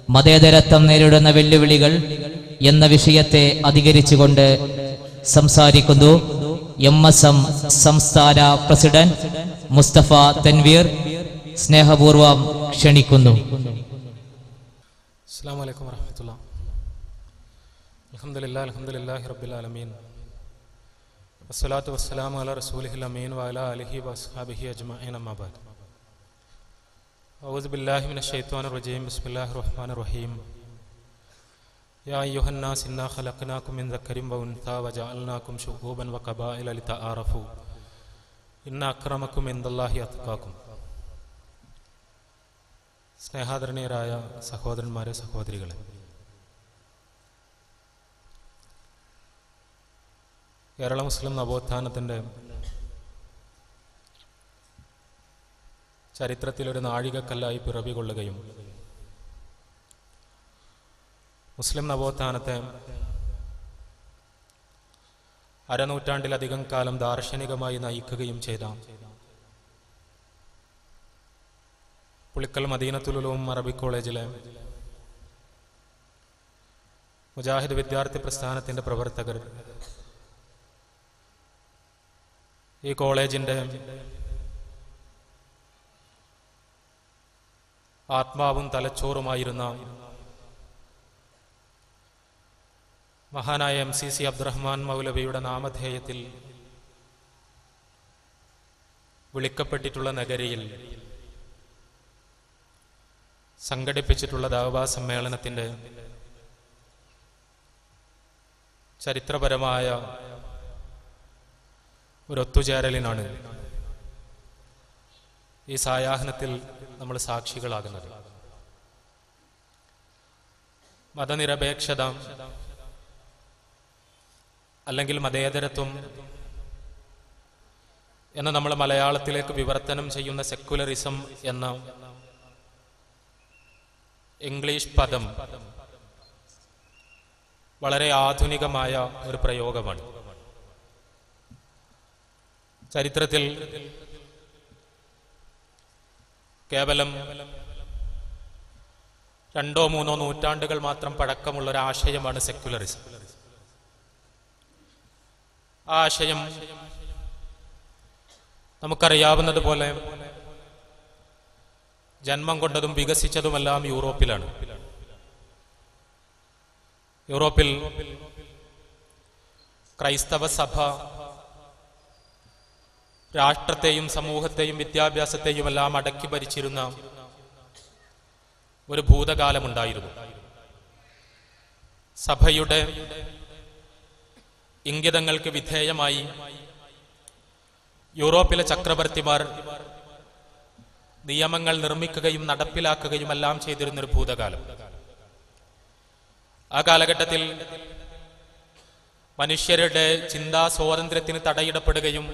മതേതരത്വം നേരിടുന്ന വെല്ലുവിളികൾ എന്ന വിഷയത്തെ അധികരിച്ചുകൊണ്ട് സംസാരിക്കുന്നു എം എസ് എം സംസ്ഥാന പ്രസിഡന്റ് മുസ്തഫ തൻവീർ സ്നേഹപൂർവം ക്ഷണിക്കുന്നു അസ്സാം വലൈക്കും വരഹമത്തുള്ള അലഹമുല്ല അലഹമുല്ലാഹി റബ്ബുലാലമീൻ വസ്സലാത്തു വസ്സലാമു അല റസൂലിഹിൽ അമീൻ വഅല അലിഹി വസ്ഹാബിഹി അജ്മഈൻ അമ്മാബാദ് أعوذ بالله من الشيطان الرجيم بسم الله الرحمن الرحيم يا أيها الناس إنا خلقناكم من ذكر وأنثى وجعلناكم شعوبا وقبائل لتعارفوا إن أكرمكم عند الله أتقاكم സ്നേഹാദരണീയരായ സഹോദരന്മാരെ സഹോദരികളെ കേരള മുസ്ലിം നവോത്ഥാനത്തിൻ്റെ ചരിത്രത്തിലൊരു നാഴികക്കല്ലായി പിറവികൊള്ളുകയും മുസ്ലിം നവോത്ഥാനത്തെ അരനൂറ്റാണ്ടിലധികം കാലം ദാർശനികമായി നയിക്കുകയും ചെയ്ത പുളിക്കൽ മദീനത്തുലും അറബി കോളേജിലെ മുജാഹിദ് വിദ്യാർത്ഥി പ്രസ്ഥാനത്തിന്റെ പ്രവർത്തകർ ഈ കോളേജിന്റെ ആത്മാവും തലച്ചോറുമായിരുന്ന മഹാനായ എം സി സി അബ്ദുറഹ്മാൻ മൗലവിയുടെ നാമധേയത്തിൽ വിളിക്കപ്പെട്ടിട്ടുള്ള നഗരിയിൽ സംഘടിപ്പിച്ചിട്ടുള്ള ദാവാ സമ്മേളനത്തിന്റെ ചരിത്രപരമായ ഒരു ഒത്തുചേരലിനാണ് ഈ സായാഹ്നത്തിൽ നമ്മൾ സാക്ഷികളാകുന്നത് മതനിരപേക്ഷത അല്ലെങ്കിൽ മതേതരത്വം എന്ന് നമ്മൾ മലയാളത്തിലേക്ക് വിവർത്തനം ചെയ്യുന്ന സെക്കുലറിസം എന്ന ഇംഗ്ലീഷ് പദം വളരെ ആധുനികമായ ഒരു പ്രയോഗമാണ് ചരിത്രത്തിൽ കേവലം രണ്ടോ മൂന്നോ നൂറ്റാണ്ടുകൾ മാത്രം പഴക്കമുള്ള ഒരു ആശയമാണ് സെക്യുലറിസം ആ ആശയം നമുക്കറിയാവുന്നതുപോലെ ജന്മം കൊണ്ടതും വികസിച്ചതുമെല്ലാം യൂറോപ്പിലാണ് യൂറോപ്പിൽ ക്രൈസ്തവ സഭ രാഷ്ട്രത്തെയും സമൂഹത്തെയും വിദ്യാഭ്യാസത്തെയും എല്ലാം അടക്കി ഭരിച്ചിരുന്ന ഒരു ഭൂതകാലമുണ്ടായിരുന്നു സഭയുടെ ഇംഗിതങ്ങൾക്ക് വിധേയമായി യൂറോപ്പിലെ ചക്രവർത്തിമാർ നിയമങ്ങൾ നിർമ്മിക്കുകയും നടപ്പിലാക്കുകയും എല്ലാം ചെയ്തിരുന്നൊരു ഭൂതകാലം ആ കാലഘട്ടത്തിൽ മനുഷ്യരുടെ ചിന്താ സ്വാതന്ത്ര്യത്തിന് തടയിടപ്പെടുകയും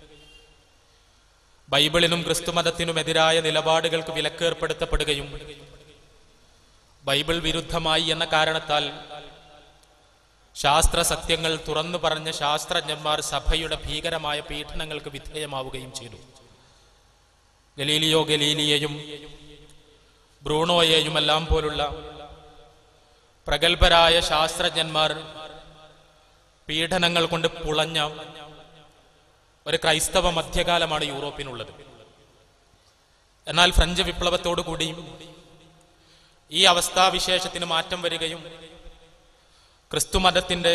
ബൈബിളിനും ക്രിസ്തുമതത്തിനുമെതിരായ നിലപാടുകൾക്ക് വിലക്കേർപ്പെടുത്തപ്പെടുകയും ബൈബിൾ വിരുദ്ധമായി എന്ന കാരണത്താൽ ശാസ്ത്ര സത്യങ്ങൾ തുറന്നു പറഞ്ഞ ശാസ്ത്രജ്ഞന്മാർ സഭയുടെ ഭീകരമായ പീഡനങ്ങൾക്ക് വിധേയമാവുകയും ചെയ്തു ഗലീലിയോ ഗലീലിയെയും ബ്രൂണോയെയും എല്ലാം പോലുള്ള പ്രഗത്ഭരായ ശാസ്ത്രജ്ഞന്മാർ പീഡനങ്ങൾ കൊണ്ട് പുളഞ്ഞ ഒരു ക്രൈസ്തവ മധ്യകാലമാണ് യൂറോപ്പിനുള്ളത് എന്നാൽ ഫ്രഞ്ച് വിപ്ലവത്തോടുകൂടി ഈ അവസ്ഥാവിശേഷത്തിന് മാറ്റം വരികയും ക്രിസ്തുമതത്തിന്റെ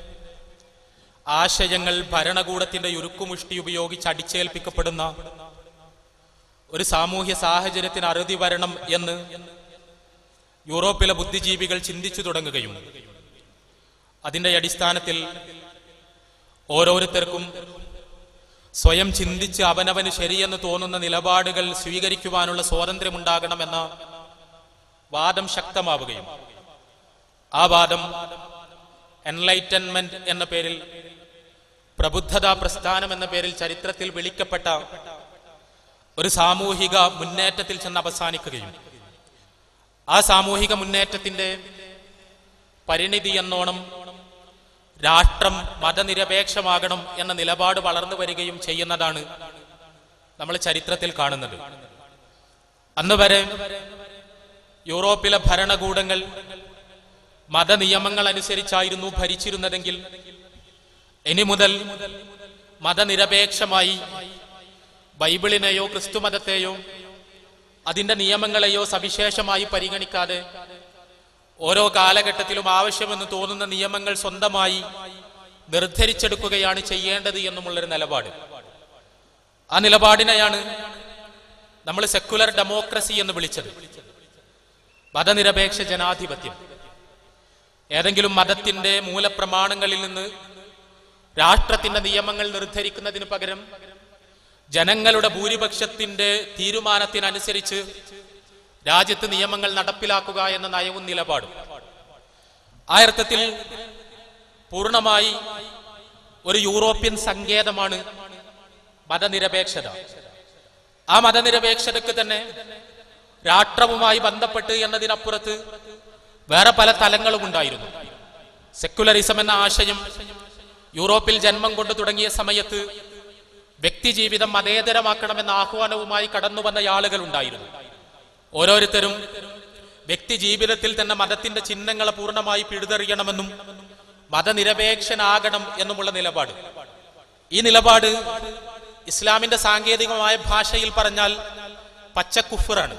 ആശയങ്ങൾ ഭരണകൂടത്തിന്റെ യുരുക്കുമുഷ്ടി ഉപയോഗിച്ച് അടിച്ചേൽപ്പിക്കപ്പെടുന്ന ഒരു സാമൂഹ്യ സാഹചര്യത്തിന് അറുതി വരണം എന്ന് യൂറോപ്പിലെ ബുദ്ധിജീവികൾ ചിന്തിച്ചു തുടങ്ങുകയും അതിന്റെ അടിസ്ഥാനത്തിൽ ഓരോരുത്തർക്കും സ്വയം ചിന്തിച്ച് അവനവന് ശരിയെന്ന് തോന്നുന്ന നിലപാടുകൾ സ്വീകരിക്കുവാനുള്ള സ്വാതന്ത്ര്യമുണ്ടാകണമെന്ന വാദം ശക്തമാവുകയും ആ വാദം എൻലൈറ്റൻമെന്റ് എന്ന പേരിൽ പ്രബുദ്ധതാ പ്രസ്ഥാനം എന്ന പേരിൽ ചരിത്രത്തിൽ വിളിക്കപ്പെട്ട ഒരു സാമൂഹിക മുന്നേറ്റത്തിൽ ചെന്ന് അവസാനിക്കുകയും ആ സാമൂഹിക മുന്നേറ്റത്തിന്റെ പരിണിതി എന്നോണം രാഷ്ട്രം മതനിരപേക്ഷമാകണം എന്ന നിലപാട് വളർന്നു വരികയും ചെയ്യുന്നതാണ് നമ്മൾ ചരിത്രത്തിൽ കാണുന്നത് അന്ന് വരെ യൂറോപ്പിലെ ഭരണകൂടങ്ങൾ മതനിയമങ്ങൾ അനുസരിച്ചായിരുന്നു ഭരിച്ചിരുന്നതെങ്കിൽ ഇനി മുതൽ മതനിരപേക്ഷമായി ബൈബിളിനെയോ ക്രിസ്തുമതത്തെയോ അതിന്റെ നിയമങ്ങളെയോ സവിശേഷമായി പരിഗണിക്കാതെ ഓരോ കാലഘട്ടത്തിലും ആവശ്യമെന്ന് തോന്നുന്ന നിയമങ്ങൾ സ്വന്തമായി നിർദ്ധരിച്ചെടുക്കുകയാണ് ചെയ്യേണ്ടത് എന്നുമുള്ളൊരു നിലപാട് ആ നിലപാടിനെയാണ് നമ്മൾ സെക്കുലർ ഡെമോക്രസി എന്ന് വിളിച്ചത് മതനിരപേക്ഷ ജനാധിപത്യം ഏതെങ്കിലും മതത്തിന്റെ മൂലപ്രമാണങ്ങളിൽ നിന്ന് രാഷ്ട്രത്തിന്റെ നിയമങ്ങൾ നിർദ്ധരിക്കുന്നതിന് പകരം ജനങ്ങളുടെ ഭൂരിപക്ഷത്തിന്റെ തീരുമാനത്തിനനുസരിച്ച് രാജ്യത്ത് നിയമങ്ങൾ നടപ്പിലാക്കുക എന്ന നയവും നിലപാടും ആ അർത്ഥത്തിൽ പൂർണ്ണമായി ഒരു യൂറോപ്യൻ സങ്കേതമാണ് മതനിരപേക്ഷത ആ മതനിരപേക്ഷതയ്ക്ക് തന്നെ രാഷ്ട്രവുമായി ബന്ധപ്പെട്ട് എന്നതിനപ്പുറത്ത് വേറെ പല തലങ്ങളും ഉണ്ടായിരുന്നു സെക്കുലറിസം എന്ന ആശയം യൂറോപ്പിൽ ജന്മം കൊണ്ട് തുടങ്ങിയ സമയത്ത് വ്യക്തിജീവിതം മതേതരമാക്കണമെന്ന ആഹ്വാനവുമായി കടന്നു വന്ന ആളുകൾ ഉണ്ടായിരുന്നു ഓരോരുത്തരും വ്യക്തി ജീവിതത്തിൽ തന്നെ മതത്തിന്റെ ചിഹ്നങ്ങളെ പൂർണ്ണമായി പിഴുതെറിയണമെന്നും മതനിരപേക്ഷനാകണം എന്നുമുള്ള നിലപാട് ഈ നിലപാട് ഇസ്ലാമിന്റെ സാങ്കേതികമായ ഭാഷയിൽ പറഞ്ഞാൽ പച്ചക്കുഫറാണ്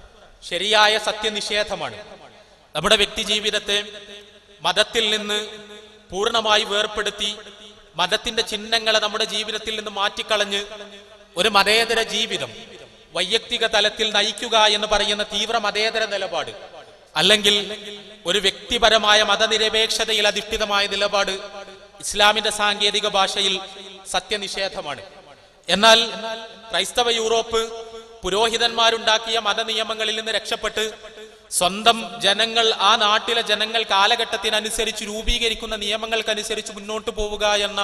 ശരിയായ സത്യനിഷേധമാണ് നമ്മുടെ വ്യക്തി ജീവിതത്തെ മതത്തിൽ നിന്ന് പൂർണ്ണമായി വേർപ്പെടുത്തി മതത്തിന്റെ ചിഹ്നങ്ങളെ നമ്മുടെ ജീവിതത്തിൽ നിന്ന് മാറ്റിക്കളഞ്ഞ് ഒരു മതേതര ജീവിതം വൈയക്തിക തലത്തിൽ നയിക്കുക എന്ന് പറയുന്ന തീവ്ര മതേതര നിലപാട് അല്ലെങ്കിൽ ഒരു വ്യക്തിപരമായ മതനിരപേക്ഷതയിൽ അധിഷ്ഠിതമായ നിലപാട് ഇസ്ലാമിന്റെ സാങ്കേതിക ഭാഷയിൽ സത്യനിഷേധമാണ് എന്നാൽ ക്രൈസ്തവ യൂറോപ്പ് പുരോഹിതന്മാരുണ്ടാക്കിയ മതനിയമങ്ങളിൽ നിന്ന് രക്ഷപ്പെട്ട് സ്വന്തം ജനങ്ങൾ ആ നാട്ടിലെ ജനങ്ങൾ കാലഘട്ടത്തിനനുസരിച്ച് രൂപീകരിക്കുന്ന നിയമങ്ങൾക്കനുസരിച്ച് മുന്നോട്ട് പോവുക എന്ന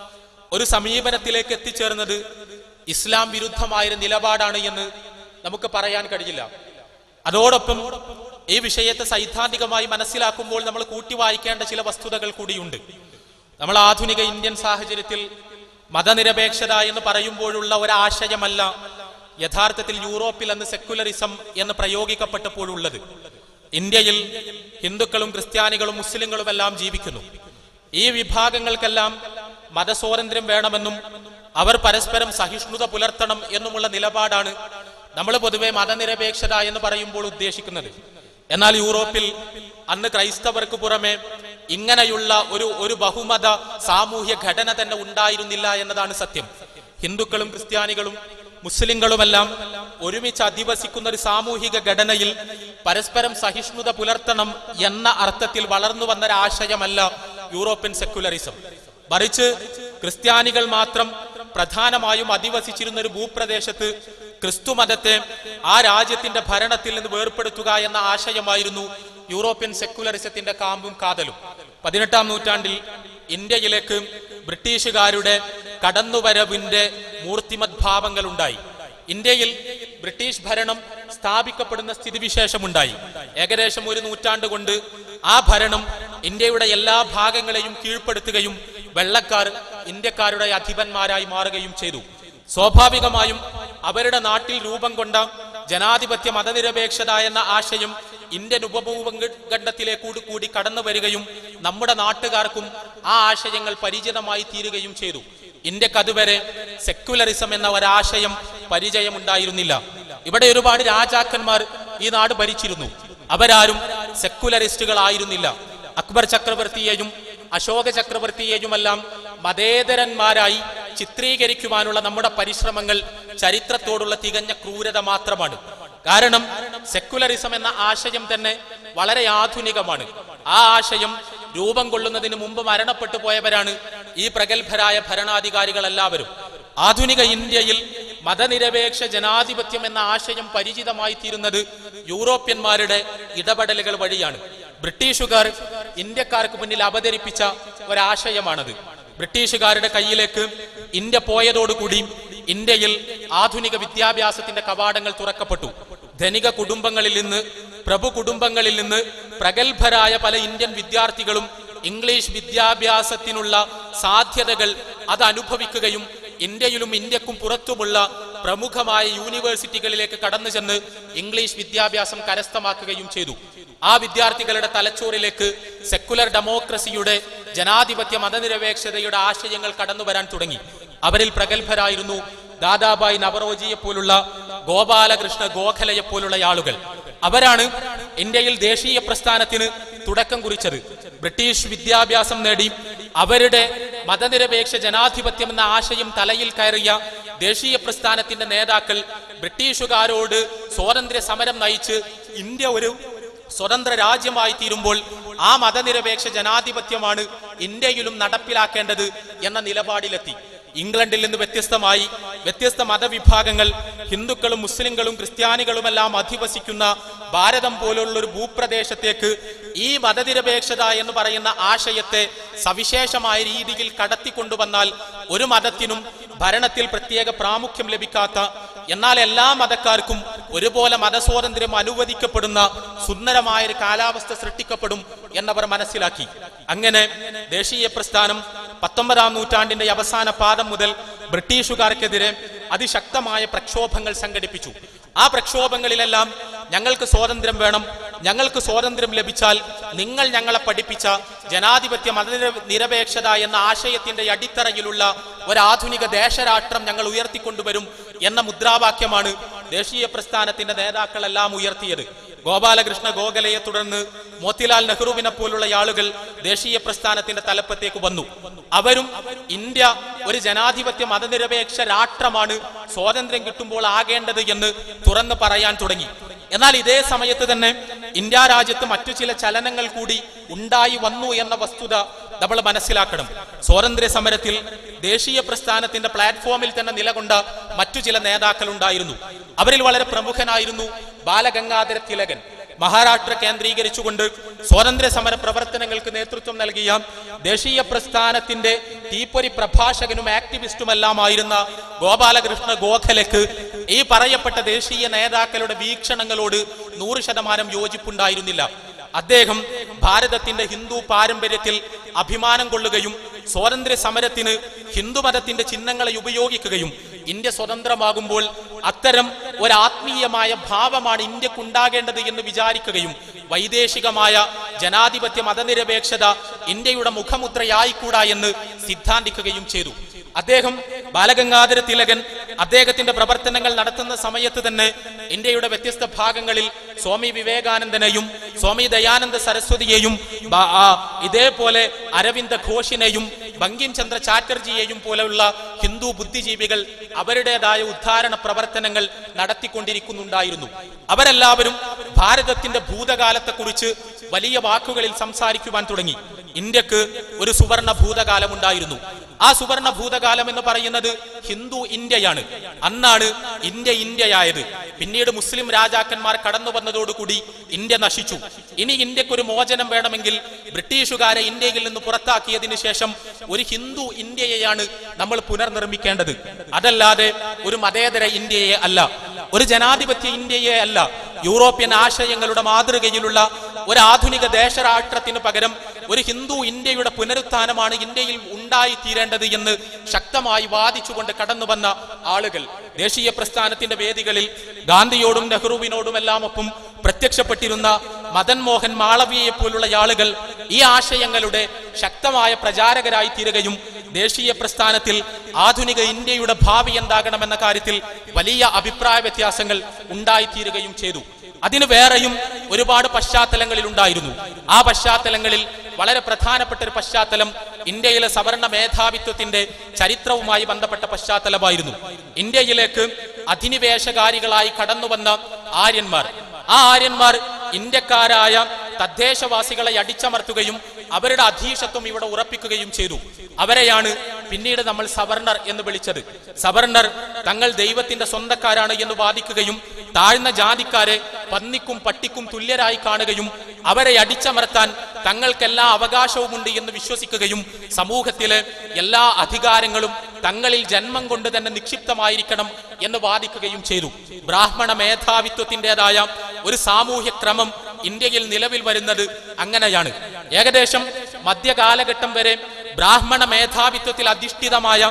ഒരു സമീപനത്തിലേക്ക് എത്തിച്ചേർന്നത് ഇസ്ലാം വിരുദ്ധമായ നിലപാടാണ് എന്ന് നമുക്ക് പറയാൻ കഴിയില്ല അതോടൊപ്പം ഈ വിഷയത്തെ സൈദ്ധാന്തികമായി മനസ്സിലാക്കുമ്പോൾ നമ്മൾ കൂട്ടി വായിക്കേണ്ട ചില വസ്തുതകൾ കൂടിയുണ്ട് നമ്മൾ ആധുനിക ഇന്ത്യൻ സാഹചര്യത്തിൽ മതനിരപേക്ഷത എന്ന് പറയുമ്പോഴുള്ള ഒരാശയമല്ല യഥാർത്ഥത്തിൽ യൂറോപ്പിൽ അന്ന് സെക്കുലറിസം എന്ന് പ്രയോഗിക്കപ്പെട്ടപ്പോഴുള്ളത് ഇന്ത്യയിൽ ഹിന്ദുക്കളും ക്രിസ്ത്യാനികളും മുസ്ലിങ്ങളും എല്ലാം ജീവിക്കുന്നു ഈ വിഭാഗങ്ങൾക്കെല്ലാം മതസ്വാതന്ത്ര്യം വേണമെന്നും അവർ പരസ്പരം സഹിഷ്ണുത പുലർത്തണം എന്നുമുള്ള നിലപാടാണ് നമ്മൾ പൊതുവെ മതനിരപേക്ഷത എന്ന് പറയുമ്പോൾ ഉദ്ദേശിക്കുന്നത് എന്നാൽ യൂറോപ്പിൽ അന്ന് ക്രൈസ്തവർക്ക് പുറമെ ഇങ്ങനെയുള്ള ഒരു ഒരു ബഹുമത സാമൂഹ്യ ഘടന തന്നെ ഉണ്ടായിരുന്നില്ല എന്നതാണ് സത്യം ഹിന്ദുക്കളും ക്രിസ്ത്യാനികളും മുസ്ലിങ്ങളുമെല്ലാം ഒരുമിച്ച് അധിവസിക്കുന്ന ഒരു സാമൂഹിക ഘടനയിൽ പരസ്പരം സഹിഷ്ണുത പുലർത്തണം എന്ന അർത്ഥത്തിൽ വളർന്നു വന്ന ഒരു ആശയമല്ല യൂറോപ്യൻ സെക്കുലറിസം മറിച്ച് ക്രിസ്ത്യാനികൾ മാത്രം പ്രധാനമായും അധിവസിച്ചിരുന്ന ഒരു ഭൂപ്രദേശത്ത് ക്രിസ്തുമതത്തെ ആ രാജ്യത്തിന്റെ ഭരണത്തിൽ നിന്ന് വേർപ്പെടുത്തുക എന്ന ആശയമായിരുന്നു യൂറോപ്യൻ സെക്കുലറിസത്തിന്റെ കാമ്പും കാതലും പതിനെട്ടാം നൂറ്റാണ്ടിൽ ഇന്ത്യയിലേക്ക് ബ്രിട്ടീഷുകാരുടെ കടന്നുവരവിന്റെ മൂർത്തിമത് ഭാവങ്ങൾ ഉണ്ടായി ഇന്ത്യയിൽ ബ്രിട്ടീഷ് ഭരണം സ്ഥാപിക്കപ്പെടുന്ന സ്ഥിതിവിശേഷമുണ്ടായി ഏകദേശം ഒരു നൂറ്റാണ്ട് കൊണ്ട് ആ ഭരണം ഇന്ത്യയുടെ എല്ലാ ഭാഗങ്ങളെയും കീഴ്പ്പെടുത്തുകയും വെള്ളക്കാർ ഇന്ത്യക്കാരുടെ അധിപന്മാരായി മാറുകയും ചെയ്തു സ്വാഭാവികമായും അവരുടെ നാട്ടിൽ രൂപം കൊണ്ട ജനാധിപത്യ മതനിരപേക്ഷത എന്ന ആശയം ഇന്ത്യൻ ഉപഭൂഖണ്ഡത്തിലേക്ക് കൂടി കൂടി കടന്നു വരികയും നമ്മുടെ നാട്ടുകാർക്കും ആ ആശയങ്ങൾ പരിചിതമായി തീരുകയും ചെയ്തു ഇന്ത്യക്ക് അതുവരെ സെക്യുലറിസം എന്ന ഒരാശയം പരിചയമുണ്ടായിരുന്നില്ല ഇവിടെ ഒരുപാട് രാജാക്കന്മാർ ഈ നാട് ഭരിച്ചിരുന്നു അവരാരും സെക്കുലറിസ്റ്റുകളായിരുന്നില്ല അക്ബർ ചക്രവർത്തിയെയും അശോക ചക്രവർത്തിയെയുമെല്ലാം മതേതരന്മാരായി ചിത്രീകരിക്കുവാനുള്ള നമ്മുടെ പരിശ്രമങ്ങൾ ചരിത്രത്തോടുള്ള തികഞ്ഞ ക്രൂരത മാത്രമാണ് കാരണം സെക്കുലറിസം എന്ന ആശയം തന്നെ വളരെ ആധുനികമാണ് ആ ആശയം രൂപം കൊള്ളുന്നതിന് മുമ്പ് മരണപ്പെട്ടു പോയവരാണ് ഈ പ്രഗത്ഭരായ ഭരണാധികാരികൾ എല്ലാവരും ആധുനിക ഇന്ത്യയിൽ മതനിരപേക്ഷ ജനാധിപത്യം എന്ന ആശയം പരിചിതമായി തീരുന്നത് യൂറോപ്യന്മാരുടെ ഇടപെടലുകൾ വഴിയാണ് ബ്രിട്ടീഷുകാർ ഇന്ത്യക്കാർക്ക് മുന്നിൽ അവതരിപ്പിച്ച ഒരാശയമാണത് ബ്രിട്ടീഷുകാരുടെ കയ്യിലേക്ക് ഇന്ത്യ പോയതോടുകൂടി ഇന്ത്യയിൽ ആധുനിക വിദ്യാഭ്യാസത്തിന്റെ കവാടങ്ങൾ തുറക്കപ്പെട്ടു ധനിക കുടുംബങ്ങളിൽ നിന്ന് പ്രഭു കുടുംബങ്ങളിൽ നിന്ന് പ്രഗത്ഭരായ പല ഇന്ത്യൻ വിദ്യാർത്ഥികളും ഇംഗ്ലീഷ് വിദ്യാഭ്യാസത്തിനുള്ള സാധ്യതകൾ അത് അനുഭവിക്കുകയും ഇന്ത്യയിലും ഇന്ത്യക്കും പുറത്തുമുള്ള പ്രമുഖമായ യൂണിവേഴ്സിറ്റികളിലേക്ക് കടന്നു ചെന്ന് ഇംഗ്ലീഷ് വിദ്യാഭ്യാസം കരസ്ഥമാക്കുകയും ചെയ്തു ആ വിദ്യാർത്ഥികളുടെ തലച്ചോറിലേക്ക് സെക്കുലർ ഡെമോക്രസിയുടെ ജനാധിപത്യ മതനിരപേക്ഷതയുടെ ആശയങ്ങൾ കടന്നു വരാൻ തുടങ്ങി അവരിൽ പ്രഗത്ഭരായിരുന്നു ദാദാബായ് നവറോജിയെ പോലുള്ള ഗോപാലകൃഷ്ണ ഗോഖലയെ പോലുള്ള ആളുകൾ അവരാണ് ഇന്ത്യയിൽ ദേശീയ പ്രസ്ഥാനത്തിന് തുടക്കം കുറിച്ചത് ബ്രിട്ടീഷ് വിദ്യാഭ്യാസം നേടി അവരുടെ മതനിരപേക്ഷ ജനാധിപത്യം എന്ന ആശയം തലയിൽ കയറിയ ദേശീയ പ്രസ്ഥാനത്തിന്റെ നേതാക്കൾ ബ്രിട്ടീഷുകാരോട് സ്വാതന്ത്ര്യ സമരം നയിച്ച് ഇന്ത്യ ഒരു സ്വതന്ത്ര രാജ്യമായി തീരുമ്പോൾ ആ മതനിരപേക്ഷ ജനാധിപത്യമാണ് ഇന്ത്യയിലും നടപ്പിലാക്കേണ്ടത് എന്ന നിലപാടിലെത്തി ഇംഗ്ലണ്ടിൽ നിന്ന് വ്യത്യസ്തമായി വ്യത്യസ്ത മതവിഭാഗങ്ങൾ ഹിന്ദുക്കളും മുസ്ലിങ്ങളും ക്രിസ്ത്യാനികളുമെല്ലാം അധിവസിക്കുന്ന ഭാരതം പോലുള്ള ഒരു ഭൂപ്രദേശത്തേക്ക് ഈ മതനിരപേക്ഷത എന്ന് പറയുന്ന ആശയത്തെ സവിശേഷമായ രീതിയിൽ കടത്തിക്കൊണ്ടുവന്നാൽ ഒരു മതത്തിനും ഭരണത്തിൽ പ്രത്യേക പ്രാമുഖ്യം ലഭിക്കാത്ത എന്നാൽ എല്ലാ മതക്കാർക്കും ഒരുപോലെ മതസ്വാതന്ത്ര്യം അനുവദിക്കപ്പെടുന്ന സുന്ദരമായ ഒരു കാലാവസ്ഥ സൃഷ്ടിക്കപ്പെടും എന്നവർ മനസ്സിലാക്കി അങ്ങനെ ദേശീയ പ്രസ്ഥാനം പത്തൊമ്പതാം നൂറ്റാണ്ടിന്റെ അവസാന പാദം മുതൽ ബ്രിട്ടീഷുകാർക്കെതിരെ അതിശക്തമായ പ്രക്ഷോഭങ്ങൾ സംഘടിപ്പിച്ചു ആ പ്രക്ഷോഭങ്ങളിലെല്ലാം ഞങ്ങൾക്ക് സ്വാതന്ത്ര്യം വേണം ഞങ്ങൾക്ക് സ്വാതന്ത്ര്യം ലഭിച്ചാൽ നിങ്ങൾ ഞങ്ങളെ പഠിപ്പിച്ച ജനാധിപത്യ മതനിര നിരപേക്ഷത എന്ന ആശയത്തിന്റെ അടിത്തറയിലുള്ള ഒരാധുനിക ദേശരാഷ്ട്രം ഞങ്ങൾ ഉയർത്തിക്കൊണ്ടുവരും എന്ന മുദ്രാവാക്യമാണ് ദേശീയ പ്രസ്ഥാനത്തിന്റെ നേതാക്കളെല്ലാം ഉയർത്തിയത് ഗോപാലകൃഷ്ണ ഗോഖലയെ തുടർന്ന് മോത്തിലാൽ നെഹ്റുവിനെ പോലുള്ള ആളുകൾ ദേശീയ പ്രസ്ഥാനത്തിന്റെ തലപ്പത്തേക്ക് വന്നു അവരും ഇന്ത്യ ഒരു ജനാധിപത്യ മതനിരപേക്ഷ രാഷ്ട്രമാണ് സ്വാതന്ത്ര്യം കിട്ടുമ്പോൾ ആകേണ്ടത് എന്ന് തുറന്ന് പറയാൻ തുടങ്ങി എന്നാൽ ഇതേ സമയത്ത് തന്നെ ഇന്ത്യ രാജ്യത്ത് മറ്റു ചില ചലനങ്ങൾ കൂടി ഉണ്ടായി വന്നു എന്ന വസ്തുത നമ്മൾ മനസ്സിലാക്കണം സ്വാതന്ത്ര്യ സമരത്തിൽ ദേശീയ പ്രസ്ഥാനത്തിന്റെ പ്ലാറ്റ്ഫോമിൽ തന്നെ നിലകൊണ്ട മറ്റു ചില നേതാക്കൾ ഉണ്ടായിരുന്നു അവരിൽ വളരെ പ്രമുഖനായിരുന്നു ബാലഗംഗാധര തിലകൻ മഹാരാഷ്ട്ര കേന്ദ്രീകരിച്ചുകൊണ്ട് സ്വാതന്ത്ര്യ സമര പ്രവർത്തനങ്ങൾക്ക് നേതൃത്വം നൽകിയ ദേശീയ പ്രസ്ഥാനത്തിന്റെ തീപ്പൊരി പ്രഭാഷകനും ആക്ടിവിസ്റ്റുമെല്ലാമായിരുന്ന ഗോപാലകൃഷ്ണ ഗോഖലക്ക് ഈ പറയപ്പെട്ട ദേശീയ നേതാക്കളുടെ വീക്ഷണങ്ങളോട് നൂറ് ശതമാനം യോജിപ്പുണ്ടായിരുന്നില്ല അദ്ദേഹം ഭാരതത്തിന്റെ ഹിന്ദു പാരമ്പര്യത്തിൽ അഭിമാനം കൊള്ളുകയും സ്വാതന്ത്ര്യ സമരത്തിന് ഹിന്ദുമതത്തിന്റെ ചിഹ്നങ്ങളെ ഉപയോഗിക്കുകയും ഇന്ത്യ സ്വതന്ത്രമാകുമ്പോൾ അത്തരം ഒരു ആത്മീയമായ ഭാവമാണ് ഇന്ത്യക്കുണ്ടാകേണ്ടത് എന്ന് വിചാരിക്കുകയും വൈദേശികമായ ജനാധിപത്യ മതനിരപേക്ഷത ഇന്ത്യയുടെ മുഖമുദ്രയായിക്കൂടാ എന്ന് സിദ്ധാന്തിക്കുകയും ചെയ്തു അദ്ദേഹം ബാലഗംഗാധര തിലകൻ അദ്ദേഹത്തിന്റെ പ്രവർത്തനങ്ങൾ നടത്തുന്ന സമയത്ത് തന്നെ ഇന്ത്യയുടെ വ്യത്യസ്ത ഭാഗങ്ങളിൽ സ്വാമി വിവേകാനന്ദനെയും സ്വാമി ദയാനന്ദ സരസ്വതിയെയും ബ- ആ, ഇതേപോലെ അരവിന്ദ ഘോഷിനെയും ബങ്കിം ചന്ദ്ര ചാറ്റർജിയെയും പോലെയുള്ള ഹിന്ദു ബുദ്ധിജീവികൾ അവരുടേതായ ഉദ്ധാരണ പ്രവർത്തനങ്ങൾ നടത്തിക്കൊണ്ടിരിക്കുന്നുണ്ടായിരുന്നു അവരെല്ലാവരും ഭാരതത്തിന്റെ ഭൂതകാലത്തെക്കുറിച്ച് വലിയ വാക്കുകളിൽ സംസാരിക്കുവാൻ തുടങ്ങി ഇന്ത്യക്ക് ഒരു സുവർണ ഭൂതകാലം ഉണ്ടായിരുന്നു ആ സുവർണ ഭൂതകാലം എന്ന് പറയുന്നത് ഹിന്ദു ഇന്ത്യയാണ് അന്നാണ് ഇന്ത്യ ഇന്ത്യയായത് പിന്നീട് മുസ്ലിം രാജാക്കന്മാർ കടന്നു വന്നതോടുകൂടി ഇന്ത്യ നശിച്ചു ഇനി ഇന്ത്യക്ക് ഒരു മോചനം വേണമെങ്കിൽ ബ്രിട്ടീഷുകാരെ ഇന്ത്യയിൽ നിന്ന് പുറത്താക്കിയതിനു ശേഷം ഒരു ഹിന്ദു ഇന്ത്യയെയാണ് നമ്മൾ പുനർനിർമ്മിക്കേണ്ടത് അതല്ലാതെ ഒരു മതേതര ഇന്ത്യയെ അല്ല ഒരു ജനാധിപത്യ ഇന്ത്യയെ അല്ല യൂറോപ്യൻ ആശയങ്ങളുടെ മാതൃകയിലുള്ള ഒരു ആധുനിക ദേശരാഷ്ട്രത്തിന് പകരം ഒരു ഹിന്ദു ഇന്ത്യയുടെ പുനരുത്ഥാനമാണ് ഇന്ത്യയിൽ ഉണ്ടായി തീരേണ്ടത് എന്ന് ശക്തമായി വാദിച്ചുകൊണ്ട് കടന്നു വന്ന ആളുകൾ ദേശീയ പ്രസ്ഥാനത്തിന്റെ വേദികളിൽ ഗാന്ധിയോടും നെഹ്റുവിനോടുമെല്ലാം ഒപ്പം പ്രത്യക്ഷപ്പെട്ടിരുന്ന മദൻ മോഹൻ മാളവിയെ പോലുള്ള ആളുകൾ ഈ ആശയങ്ങളുടെ ശക്തമായ പ്രചാരകരായി തീരുകയും ദേശീയ പ്രസ്ഥാനത്തിൽ ആധുനിക ഇന്ത്യയുടെ ഭാവി എന്താകണമെന്ന കാര്യത്തിൽ വലിയ അഭിപ്രായ വ്യത്യാസങ്ങൾ ഉണ്ടായിത്തീരുകയും ചെയ്തു അതിന് വേറെയും ഒരുപാട് പശ്ചാത്തലങ്ങളിൽ ഉണ്ടായിരുന്നു ആ പശ്ചാത്തലങ്ങളിൽ വളരെ പ്രധാനപ്പെട്ട ഒരു പശ്ചാത്തലം ഇന്ത്യയിലെ സവർണ മേധാവിത്വത്തിന്റെ ചരിത്രവുമായി ബന്ധപ്പെട്ട പശ്ചാത്തലമായിരുന്നു ഇന്ത്യയിലേക്ക് അധിനിവേശകാരികളായി കടന്നുവന്ന ആര്യന്മാർ ആ ആര്യന്മാർ ഇന്ത്യക്കാരായ തദ്ദേശവാസികളെ അടിച്ചമർത്തുകയും അവരുടെ അധീശത്വം ഇവിടെ ഉറപ്പിക്കുകയും ചെയ്തു അവരെയാണ് പിന്നീട് നമ്മൾ സവർണർ എന്ന് വിളിച്ചത് സവർണർ തങ്ങൾ ദൈവത്തിന്റെ സ്വന്തക്കാരാണ് എന്ന് വാദിക്കുകയും താഴ്ന്ന ജാതിക്കാരെ പന്നിക്കും പട്ടിക്കും തുല്യരായി കാണുകയും അവരെ അടിച്ചമർത്താൻ തങ്ങൾക്കെല്ലാ അവകാശവുമുണ്ട് എന്ന് വിശ്വസിക്കുകയും സമൂഹത്തിലെ എല്ലാ അധികാരങ്ങളും തങ്ങളിൽ ജന്മം കൊണ്ട് തന്നെ നിക്ഷിപ്തമായിരിക്കണം എന്ന് വാദിക്കുകയും ചെയ്തു ബ്രാഹ്മണ മേധാവിത്വത്തിൻ്റെതായ ഒരു സാമൂഹ്യ ക്രമം ഇന്ത്യയിൽ നിലവിൽ വരുന്നത് അങ്ങനെയാണ് ഏകദേശം മധ്യകാലഘട്ടം വരെ ബ്രാഹ്മണ മേധാവിത്വത്തിൽ അധിഷ്ഠിതമായ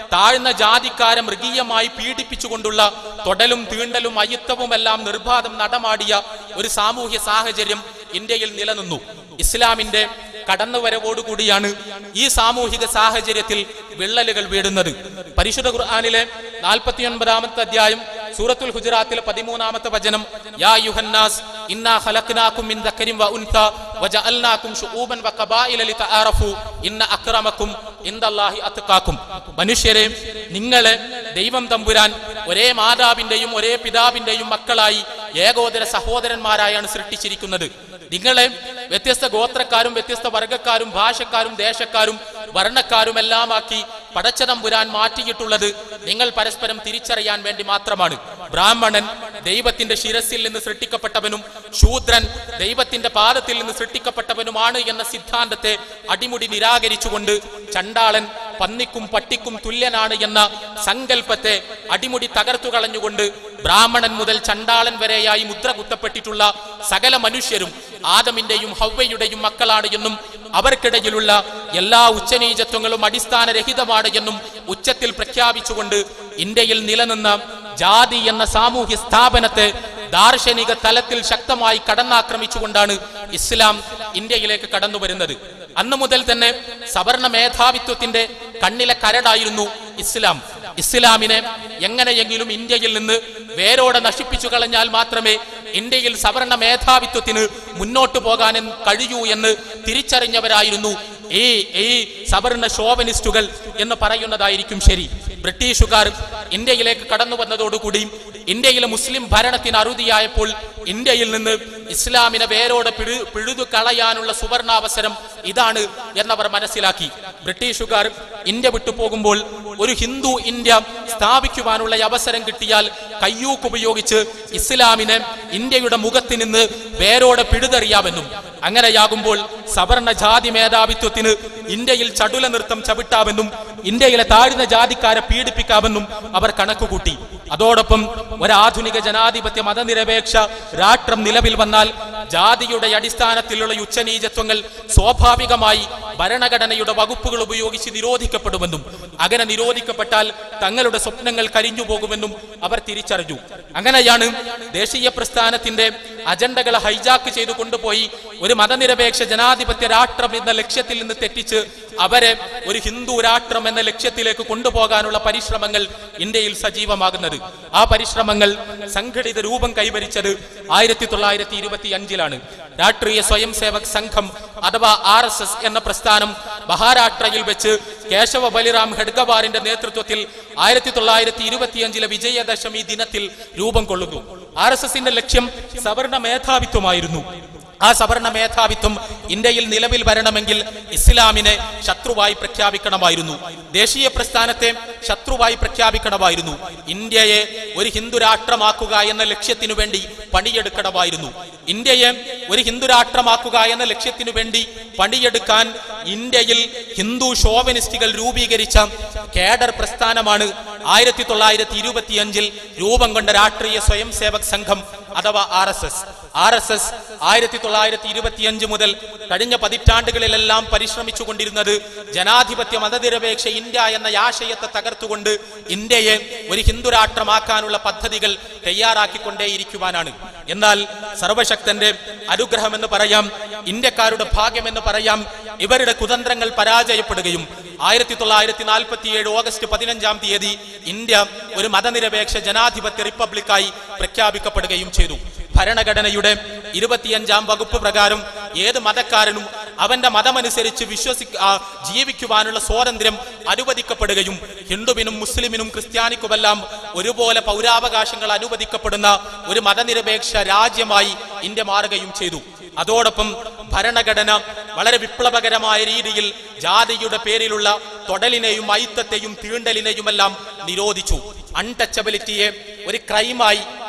താഴ്ന്ന ജാതിക്കാരെ മൃഗീയമായി പീഡിപ്പിച്ചുകൊണ്ടുള്ള തൊടലും തീണ്ടലും അയിത്തവുമെല്ലാം നിർബാധം നടമാടിയ ഒരു സാമൂഹ്യ സാഹചര്യം ഇന്ത്യയിൽ നിലനിന്നു ഇസ്ലാമിന്റെ കടന്നുവരവോടുകൂടിയാണ് ഈ സാമൂഹിക സാഹചര്യത്തിൽ വിള്ളലുകൾ വീടുന്നത് പരിശുദ്ധ ഖുർആാനിലെ നാൽപ്പത്തിയൊൻപതാമത്തെ അധ്യായം സൂറത്തുൽ ഹുജറാത്തിലെ പതിമൂന്നാമത്തെ വചനം യാ യുഹന്നാസ് ഇന്നാ ഖലഖ്നാകും മിൻ ദക്കരിൻ വ ഉൻത വജഅൽനാകും ശുഊബൻ വ ഖബായില ലിതആറഫു ഇന്ന അക്രമക്കും ഇൻദല്ലാഹി അത്ഖാക്കും മനുഷ്യരെ നിങ്ങളെ ദൈവം തമ്പുരാൻ ഒരേ മാതാവിന്റെയും ഒരേ പിതാവിന്റെയും മക്കളായി ഏകോദര സഹോദരന്മാരായാണ് സൃഷ്ടിച്ചിരിക്കുന്നത് നിങ്ങളെ വ്യത്യസ്ത ഗോത്രക്കാരും വ്യത്യസ്ത വർഗക്കാരും ഭാഷക്കാരും ദേശക്കാരും വർണ്ണക്കാരും എല്ലാമാക്കി പടച്ചതമ്പുരാൻ മാറ്റിയിട്ടുള്ളത് നിങ്ങൾ പരസ്പരം തിരിച്ചറിയാൻ വേണ്ടി മാത്രമാണ് ബ്രാഹ്മണൻ ദൈവത്തിന്റെ ശിരസിൽ നിന്ന് സൃഷ്ടിക്കപ്പെട്ടവനും ശൂദ്രൻ ദൈവത്തിന്റെ പാദത്തിൽ നിന്ന് സൃഷ്ടിക്കപ്പെട്ടവനുമാണ് എന്ന സിദ്ധാന്തത്തെ അടിമുടി നിരാകരിച്ചുകൊണ്ട് ചണ്ടാളൻ പന്നിക്കും പട്ടിക്കും തുല്യനാണ് എന്ന സങ്കല്പത്തെ അടിമുടി തകർത്തു കളഞ്ഞുകൊണ്ട് ബ്രാഹ്മണൻ മുതൽ ചണ്ടാളൻ വരെയായി മുദ്ര കുത്തപ്പെട്ടിട്ടുള്ള സകല മനുഷ്യരും ആദമിന്റെയും ഹവ്വയുടെയും മക്കളാണ് എന്നും അവർക്കിടയിലുള്ള എല്ലാ ഉച്ചനീചത്വങ്ങളും അടിസ്ഥാനരഹിതമാണ് എന്നും ഉച്ചത്തിൽ പ്രഖ്യാപിച്ചുകൊണ്ട് ഇന്ത്യയിൽ നിലനിന്ന ജാതി എന്ന സാമൂഹ്യ സ്ഥാപനത്തെ ദാർശനിക തലത്തിൽ ശക്തമായി കടന്നാക്രമിച്ചുകൊണ്ടാണ് ഇസ്ലാം ഇന്ത്യയിലേക്ക് കടന്നു വരുന്നത് അന്നു മുതൽ തന്നെ സവർണ മേധാവിത്വത്തിന്റെ കണ്ണിലെ കരടായിരുന്നു ഇസ്ലാം ഇസ്ലാമിനെ എങ്ങനെയെങ്കിലും ഇന്ത്യയിൽ നിന്ന് വേരോടെ നശിപ്പിച്ചു കളഞ്ഞാൽ മാത്രമേ ഇന്ത്യയിൽ സവർണ മേധാവിത്വത്തിന് മുന്നോട്ടു പോകാൻ കഴിയൂ എന്ന് തിരിച്ചറിഞ്ഞവരായിരുന്നു ഈ ഈ സവർണ ഷോവനിസ്റ്റുകൾ എന്ന് പറയുന്നതായിരിക്കും ശരി ബ്രിട്ടീഷുകാർ ഇന്ത്യയിലേക്ക് കടന്നു വന്നതോടുകൂടി ഇന്ത്യയിലെ മുസ്ലിം ഭരണത്തിന് അറുതിയായപ്പോൾ ഇന്ത്യയിൽ നിന്ന് ഇസ്ലാമിനെ വേരോടെ പിഴു പിഴുതു കളയാനുള്ള സുവർണാവസരം ഇതാണ് എന്നവർ മനസ്സിലാക്കി ബ്രിട്ടീഷുകാർ ഇന്ത്യ വിട്ടു പോകുമ്പോൾ ഒരു ഹിന്ദു ഇന്ത്യ സ്ഥാപിക്കുവാനുള്ള ഈ അവസരം കിട്ടിയാൽ കയ്യൂക്ക് ഉപയോഗിച്ച് ഇസ്ലാമിനെ ഇന്ത്യയുടെ മുഖത്ത് നിന്ന് വേരോടെ പിഴുതെറിയാമെന്നും അങ്ങനെയാകുമ്പോൾ സവർണ ജാതി മേധാവിത്വത്തിന് ഇന്ത്യയിൽ ചടുല നൃത്തം ചവിട്ടാമെന്നും ഇന്ത്യയിലെ താഴ്ന്ന ജാതിക്കാരെ പീഡിപ്പിക്കാമെന്നും അവർ കണക്കുകൂട്ടി അതോടൊപ്പം ഒരാധുനിക ജനാധിപത്യ മതനിരപേക്ഷ രാഷ്ട്രം നിലവിൽ വന്നാൽ ജാതിയുടെ അടിസ്ഥാനത്തിലുള്ള ഈ ഉച്ചനീചത്വങ്ങൾ സ്വാഭാവികമായി ഭരണഘടനയുടെ വകുപ്പുകൾ ഉപയോഗിച്ച് നിരോധിക്കപ്പെടുമെന്നും അങ്ങനെ നിരോധിക്കപ്പെട്ടാൽ തങ്ങളുടെ സ്വപ്നങ്ങൾ കരിഞ്ഞു പോകുമെന്നും അവർ തിരിച്ചറിഞ്ഞു അങ്ങനെയാണ് ദേശീയ പ്രസ്ഥാനത്തിന്റെ അജണ്ടകളെ ഹൈജാക്ക് ചെയ്തു കൊണ്ടുപോയി ഒരു മതനിരപേക്ഷ ജനാധിപത്യ രാഷ്ട്രം എന്ന ലക്ഷ്യത്തിൽ നിന്ന് തെറ്റിച്ച് അവരെ ഒരു ഹിന്ദു രാഷ്ട്രം എന്ന ലക്ഷ്യത്തിലേക്ക് കൊണ്ടുപോകാനുള്ള പരിശ്രമങ്ങൾ ഇന്ത്യയിൽ സജീവമാകുന്നത് ആ പരിശ്രമങ്ങൾ സംഘടിത രൂപം കൈവരിച്ചത് ആയിരത്തി തൊള്ളായിരത്തി ഇരുപത്തി അഞ്ചിലാണ് രാഷ്ട്രീയ സ്വയം സേവക് സംഘം അഥവാ ആർ എസ് എസ് എന്ന പ്രസ്ഥാനം മഹാരാഷ്ട്രയിൽ വെച്ച് കേശവ ബലിറാം ഖഡ്ഗവാറിന്റെ നേതൃത്വത്തിൽ ആയിരത്തി തൊള്ളായിരത്തി ഇരുപത്തിയഞ്ചിലെ വിജയദശമി ദിനത്തിൽ രൂപം കൊള്ളുന്നു ആർ എസ് എസിന്റെ ലക്ഷ്യം സവർണ മേധാവിത്വമായിരുന്നു ആ സവർണ മേധാവിത്വം ഇന്ത്യയിൽ നിലവിൽ വരണമെങ്കിൽ ഇസ്ലാമിനെ ശത്രുവായി പ്രഖ്യാപിക്കണമായിരുന്നു ദേശീയ പ്രസ്ഥാനത്തെ ശത്രുവായി പ്രഖ്യാപിക്കണമായിരുന്നു ഇന്ത്യയെ ഒരു ഹിന്ദു രാഷ്ട്രമാക്കുക എന്ന ലക്ഷ്യത്തിനു വേണ്ടി പണിയെടുക്കണമായിരുന്നു ഇന്ത്യയെ ഒരു ഹിന്ദു രാഷ്ട്രമാക്കുക എന്ന ലക്ഷ്യത്തിനു വേണ്ടി പണിയെടുക്കാൻ ഇന്ത്യയിൽ ഹിന്ദു ഷോവനിസ്റ്റുകൾ രൂപീകരിച്ച കേഡർ പ്രസ്ഥാനമാണ് ആയിരത്തി തൊള്ളായിരത്തി ഇരുപത്തിയഞ്ചിൽ രൂപം കൊണ്ട രാഷ്ട്രീയ സ്വയം സേവക് സംഘം അഥവാ R S S R S S ആയിരത്തി തൊള്ളായിരത്തി ഇരുപത്തിയഞ്ച് മുതൽ കഴിഞ്ഞ പതിറ്റാണ്ടുകളിലെല്ലാം പരിശ്രമിച്ചു കൊണ്ടിരുന്നത് ജനാധിപത്യ മതനിരപേക്ഷ ഇന്ത്യ എന്ന ആശയത്തെ തകർത്തുകൊണ്ട് ഇന്ത്യയെ ഒരു ഹിന്ദു രാഷ്ട്രമാക്കാനുള്ള പദ്ധതികൾ തയ്യാറാക്കിക്കൊണ്ടേയിരിക്കുവാനാണ് എന്നാൽ സർവശക്തന്റെ അനുഗ്രഹമെന്ന് പറയാം ഇന്ത്യക്കാരുടെ ഭാഗ്യമെന്ന് പറയാം ഇവരുടെ കുതന്ത്രങ്ങൾ പരാജയപ്പെടുകയും ആയിരത്തി തൊള്ളായിരത്തി നാൽപ്പത്തിയേഴ് ഓഗസ്റ്റ് പതിനഞ്ചാം തീയതി ഇന്ത്യ ഒരു മതനിരപേക്ഷ ജനാധിപത്യ റിപ്പബ്ലിക്കായി പ്രഖ്യാപിക്കപ്പെടുകയും ചെയ്തു ഭരണഘടനയുടെ ഇരുപത്തിയഞ്ചാം വകുപ്പ് പ്രകാരം ഏത് മതക്കാരനും അവന്റെ മതമനുസരിച്ച് വിശ്വസി ആ, ജീവിക്കുവാനുള്ള സ്വാതന്ത്ര്യം അനുവദിക്കപ്പെടുകയും ഹിന്ദുവിനും മുസ്ലിമിനും ക്രിസ്ത്യാനിക്കുമെല്ലാം ഒരുപോലെ പൗരാവകാശങ്ങൾ അനുവദിക്കപ്പെടുന്ന ഒരു മതനിരപേക്ഷ രാജ്യമായി ഇന്ത്യ മാറുകയും ചെയ്തു അതോടൊപ്പം ഭരണഘടന വളരെ വിപ്ലവകരമായ രീതിയിൽ ജാതിയുടെ പേരിലുള്ള തൊടലിനെയും ഐത്തത്തെയും തീണ്ടലിനെയുമെല്ലാം നിരോധിച്ചു അൺടച്ചബിലിറ്റിയെ ഒരു ക്രൈമായി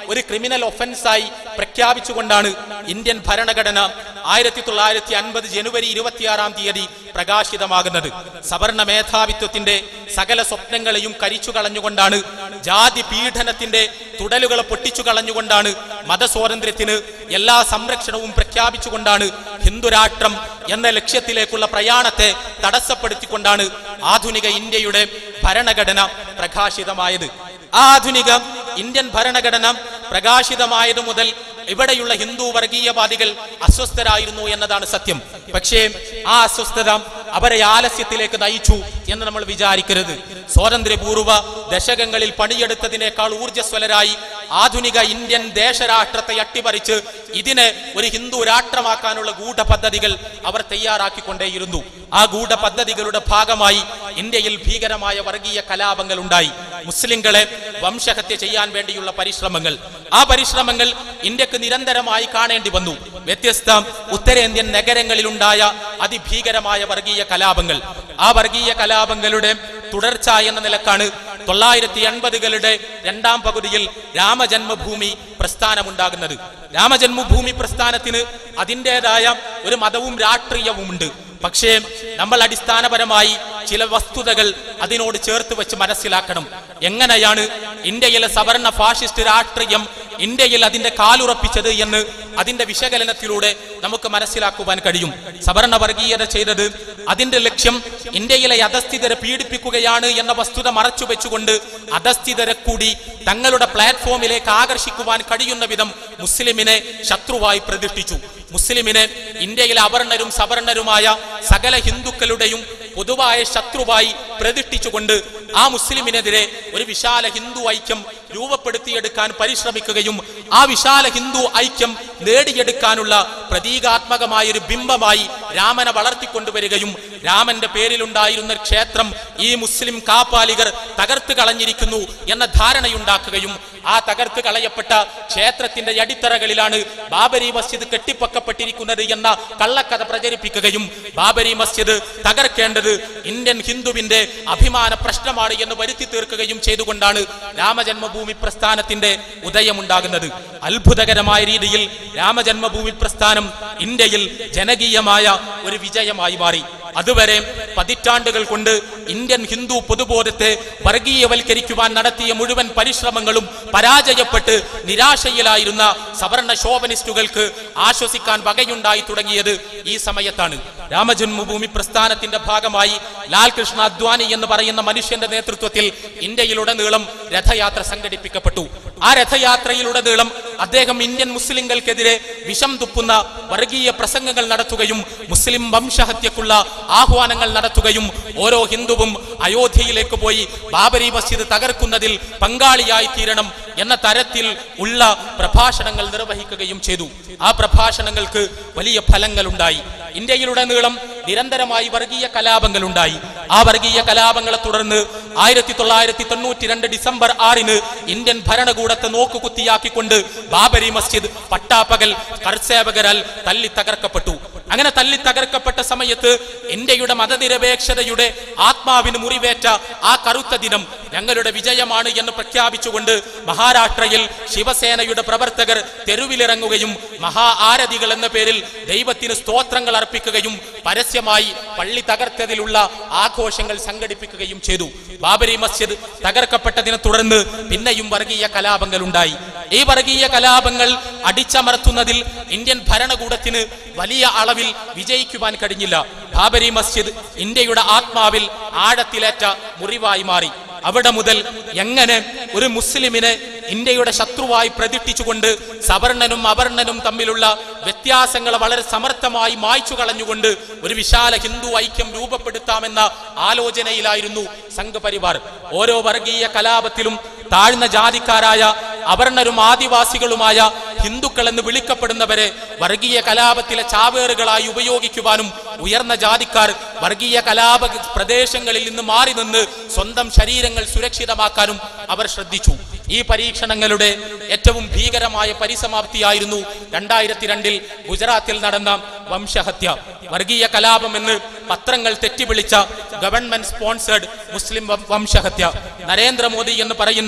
ഒരു ക്രിമിനൽ ഒഫൻസായി പ്രഖ്യാപിച്ചുകൊണ്ടാണ് ഇന്ത്യൻ ഭരണഘടന ആയിരത്തി തൊള്ളായിരത്തി അൻപത് ജനുവരി ഇരുപത്തിയാറാം തീയതി പ്രകാശിതമാകുന്നത് സവർണ മേധാവിത്വത്തിന്റെ സകല സ്വപ്നങ്ങളെയും കരിച്ചു കളഞ്ഞുകൊണ്ടാണ് ജാതി പീഡനത്തിന്റെ തുടലുകളെ പൊട്ടിച്ചു കളഞ്ഞുകൊണ്ടാണ് മതസ്വാതന്ത്ര്യത്തിന് എല്ലാ സംരക്ഷണവും പ്രഖ്യാപിച്ചുകൊണ്ടാണ് ഹിന്ദുരാഷ്ട്രം എന്ന ലക്ഷ്യത്തിലേക്കുള്ള പ്രയാണത്തെ തടസ്സപ്പെടുത്തിക്കൊണ്ടാണ് ആധുനിക ഇന്ത്യയുടെ ഭരണഘടന പ്രകാശിതമായത് ആധുനിക ഇന്ത്യൻ ഭരണഘടന പ്രകാശിതമായതു മുതൽ ഇവിടെയുള്ള ഹിന്ദു വർഗീയവാദികൾ അസ്വസ്ഥരായിരുന്നു എന്നതാണ് സത്യം പക്ഷേ ആ അസ്വസ്ഥത അവരെ ആലസ്യത്തിലേക്ക് നയിച്ചു എന്ന് നമ്മൾ വിചാരിക്കരുത് സ്വാതന്ത്ര്യപൂർവ്വ ദശകങ്ങളിൽ പണിയെടുത്തതിനേക്കാൾ ഊർജ്ജസ്വലരായി ആധുനിക ഇന്ത്യൻ ദേശരാഷ്ട്രത്തെ അട്ടിമറിച്ച് ഇതിനെ ഒരു ഹിന്ദു രാഷ്ട്രമാക്കാനുള്ള ഗൂഢപദ്ധതികൾ അവർ തയ്യാറാക്കിക്കൊണ്ടേയിരുന്നു ആ ഗൂഢപദ്ധതികളുടെ ഭാഗമായി ഇന്ത്യയിൽ ഭീകരമായ വർഗീയ കലാപങ്ങൾ ഉണ്ടായി മുസ്ലിങ്ങളെ വംശഹത്യ ചെയ്യാൻ വേണ്ടിയുള്ള പരിശ്രമങ്ങൾ ആ പരിശ്രമങ്ങൾ ഇന്ത്യക്ക് നിരന്തരമായി കാണേണ്ടി വന്നു വ്യത്യസ്ത ഉത്തരേന്ത്യൻ നഗരങ്ങളിലുണ്ടായ അതിഭീകരമായ വർഗീയ കലാപങ്ങൾ ആ വർഗീയ കലാപങ്ങളുടെ തുടർച്ച എന്ന നിലക്കാണ് തൊള്ളായിരത്തി എൺപതുകളുടെ രണ്ടാം പകുതിയിൽ രാമജന്മഭൂമി പ്രസ്ഥാനമുണ്ടാകുന്നത് രാമജന്മഭൂമി പ്രസ്ഥാനത്തിന് അതിൻ്റെതായ ഒരു മതവും രാഷ്ട്രീയവുമുണ്ട് പക്ഷേ നമ്മൾ അടിസ്ഥാനപരമായി ചില വസ്തുതകൾ അതിനോട് ചേർത്ത് വെച്ച് മനസ്സിലാക്കണം എങ്ങനെയാണ് ഇന്ത്യയിലെ സവർണ ഫാഷിസ്റ്റ് രാഷ്ട്രീയം ഇന്ത്യയിൽ അതിന്റെ കാലുറപ്പിച്ചത് എന്ന് അതിന്റെ വിശകലനത്തിലൂടെ നമുക്ക് മനസ്സിലാക്കുവാൻ കഴിയും സവർണ വർഗീയത ചെയ്തത് അതിന്റെ ലക്ഷ്യം ഇന്ത്യയിലെ അധസ്ഥിതരെ പീഡിപ്പിക്കുകയാണ് എന്ന വസ്തുത മറച്ചു വെച്ചുകൊണ്ട് അധസ്ഥിതരെ കൂടി തങ്ങളുടെ പ്ലാറ്റ്ഫോമിലേക്ക് ആകർഷിക്കുവാൻ കഴിയുന്ന വിധം മുസ്ലിമിനെ ശത്രുവായി പ്രതിഷ്ഠിച്ചു മുസ്ലിമിനെ ഇന്ത്യയിലെ അവർണരും സവർണരുമായ സകല ഹിന്ദുക്കളുടെയും പൊതുവായ ശത്രുവായി പ്രതിഷ്ഠിച്ചുകൊണ്ട് ആ മുസ്ലിമിനെതിരെ ഒരു വിശാല ഹിന്ദു ഐക്യം രൂപപ്പെടുത്തിയെടുക്കാൻ പരിശ്രമിക്കുകയും ആ വിശാല ഹിന്ദു ഐക്യം നേടിയെടുക്കാനുള്ള പ്രതീകാത്മകമായ ഒരു ബിംബമായി രാമനെ വളർത്തിക്കൊണ്ടുവരികയും രാമന്റെ പേരിലുണ്ടായിരുന്ന ക്ഷേത്രം ഈ മുസ്ലിം കാപ്പാലികർ തകർത്ത് കളഞ്ഞിരിക്കുന്നു എന്ന ധാരണയുണ്ടാക്കുകയും ആ തകർത്ത് കളയപ്പെട്ട ക്ഷേത്രത്തിന്റെ അടിത്തറകളിലാണ് ബാബരി മസ്ജിദ് കെട്ടിപ്പൊക്കപ്പെട്ടിരിക്കുന്നത് എന്ന കള്ളക്കഥ പ്രചരിപ്പിക്കുകയും ബാബരി മസ്ജിദ് തകർക്കേണ്ടത് ഇന്ത്യൻ ഹിന്ദുവിന്റെ അഭിമാന പ്രശ്നമാണ് എന്ന് വരുത്തി തീർക്കുകയും ചെയ്തുകൊണ്ടാണ് രാമജന്മഭൂമി പ്രസ്ഥാനത്തിന്റെ ഉദയമുണ്ടാകുന്നത് അത്ഭുതകരമായ രീതിയിൽ രാമജന്മഭൂമി പ്രസ്ഥാനം ഇന്ത്യയിൽ ജനകീയമായ ഒരു വിജയമായി മാറി അതുവരെ പതിറ്റാണ്ടുകൾ കൊണ്ട് ഇന്ത്യൻ ഹിന്ദു പൊതുബോധത്തെ വർഗീയവൽക്കരിക്കുവാൻ നടത്തിയ മുഴുവൻ പരിശ്രമങ്ങളും പരാജയപ്പെട്ട് നിരാശയിലായിരുന്ന സവർണ ശോഭനിസ്റ്റുകൾക്ക് ആശ്വസിക്കാൻ വകയുണ്ടായി തുടങ്ങിയത് ഈ സമയത്താണ് രാമജന്മഭൂമി പ്രസ്ഥാനത്തിന്റെ ഭാഗമായി ലാൽ കൃഷ്ണ അദ്വാനി എന്ന് പറയുന്ന മനുഷ്യന്റെ നേതൃത്വത്തിൽ ഇന്ത്യയിലുടനീളം രഥയാത്ര സംഘടിപ്പിക്കപ്പെട്ടു ആ രഥയാത്രയിലുടനീളം അദ്ദേഹം ഇന്ത്യൻ മുസ്ലിങ്ങൾക്കെതിരെ വിഷം തുപ്പുന്ന വർഗീയ പ്രസംഗങ്ങൾ നടത്തുകയും മുസ്ലിം വംശഹത്യക്കുള്ള ആഹ്വാനങ്ങൾ നടത്തുകയും ഓരോ ഹിന്ദുവും അയോധ്യയിലേക്ക് പോയി ബാബരി മസ്ജിദ് തകർക്കുന്നതിൽ പങ്കാളിയായി തീരണം എന്ന തരത്തിൽ ഉള്ള പ്രഭാഷണങ്ങൾ നിർവഹിക്കുകയും ചെയ്തു ആ പ്രഭാഷണങ്ങൾക്ക് വലിയ ഫലങ്ങളുണ്ടായി ഇന്ത്യയിലുടനീളം നിരന്തരമായി വർഗീയ കലാപങ്ങൾ ഉണ്ടായി ആ വർഗീയ കലാപങ്ങളെ തുടർന്ന് ആയിരത്തി തൊള്ളായിരത്തി തൊണ്ണൂറ്റി രണ്ട് ഡിസംബർ ആറിന് ഇന്ത്യൻ ഭരണകൂടത്തെ നോക്കുകുത്തിയാക്കിക്കൊണ്ട് ബാബരി മസ്ജിദ് പട്ടാപ്പകൽ കർസേവകരാൽ തല്ലി തകർക്കപ്പെട്ടു അങ്ങനെ തല്ലി തകർക്കപ്പെട്ട സമയത്ത് ഇന്ത്യയുടെ മതനിരപേക്ഷതയുടെ ആത്മാവിന് മുറിവേറ്റ ആ കറുത്ത ദിനം ഞങ്ങളുടെ വിജയമാണ് എന്ന് പ്രഖ്യാപിച്ചുകൊണ്ട് മഹാരാഷ്ട്രയിൽ ശിവസേനയുടെ പ്രവർത്തകർ തെരുവിലിറങ്ങുകയും മഹാ ആരതികൾ എന്ന പേരിൽ ദൈവത്തിന് സ്തോത്രങ്ങൾ അർപ്പിക്കുകയും പരസ്യമായി പള്ളി തകർത്തതിലുള്ള ആഘോഷങ്ങൾ സംഘടിപ്പിക്കുകയും ചെയ്തു ബാബരി മസ്ജിദ് തകർക്കപ്പെട്ടതിനെ തുടർന്ന് പിന്നെയും വർഗീയ കലാപങ്ങൾ ഉണ്ടായി ഈ വർഗീയ കലാപങ്ങൾ അടിച്ചമർത്തുന്നതിൽ ഇന്ത്യൻ ഭരണകൂടത്തിന് വലിയ അളവിൽ വിജയിക്കുവാൻ കഴിഞ്ഞില്ല ബാബരി മസ്ജിദ് ഇന്ത്യയുടെ ആത്മാവിൽ ആഴത്തിലേറ്റ മുറിവായി മാറി അവിടെ മുതൽ എങ്ങനെ ഒരു മുസ്ലിമിനെ ഇന്ത്യയുടെ ശത്രുവായി പ്രതിഷ്ഠിച്ചുകൊണ്ട് സവർണനും അവർണനും തമ്മിലുള്ള വ്യത്യാസങ്ങളെ വളരെ സമർത്ഥമായി മായ്ച്ചു കളഞ്ഞുകൊണ്ട് ഒരു വിശാല ഹിന്ദു ഐക്യം രൂപപ്പെടുത്താമെന്ന ആലോചനയിലായിരുന്നു സംഘപരിവാർ ഓരോ വർഗീയ കലാപത്തിലും താഴ്ന്ന ജാതിക്കാരായ അവർണരും ആദിവാസികളുമായ ഹിന്ദുക്കൾ എന്ന് വിളിക്കപ്പെടുന്നവരെ വർഗീയ കലാപത്തിലെ ചാവേറുകളായി ഉപയോഗിക്കുവാനും ഉയർന്ന ജാതിക്കാർ വർഗീയ കലാപ പ്രദേശങ്ങളിൽ നിന്ന് മാറി നിന്ന് സ്വന്തം ശരീരങ്ങൾ സുരക്ഷിതമാക്കാനും അവർ ശ്രദ്ധിച്ചു ഈ പരീക്ഷണങ്ങളുടെ ഏറ്റവും ഭീകരമായ പരിസമാപ്തിയായിരുന്നു രണ്ടായിരത്തി രണ്ടിൽ ഗുജറാത്തിൽ നടന്ന വംശഹത്യ വർഗീയ കലാപം എന്ന് പത്രങ്ങൾ തെറ്റിവിളിച്ച ഗവൺമെന്റ് സ്പോൺസേഡ് മുസ്ലിം വം- വംശഹത്യ നരേന്ദ്രമോദി എന്ന് പറയുന്ന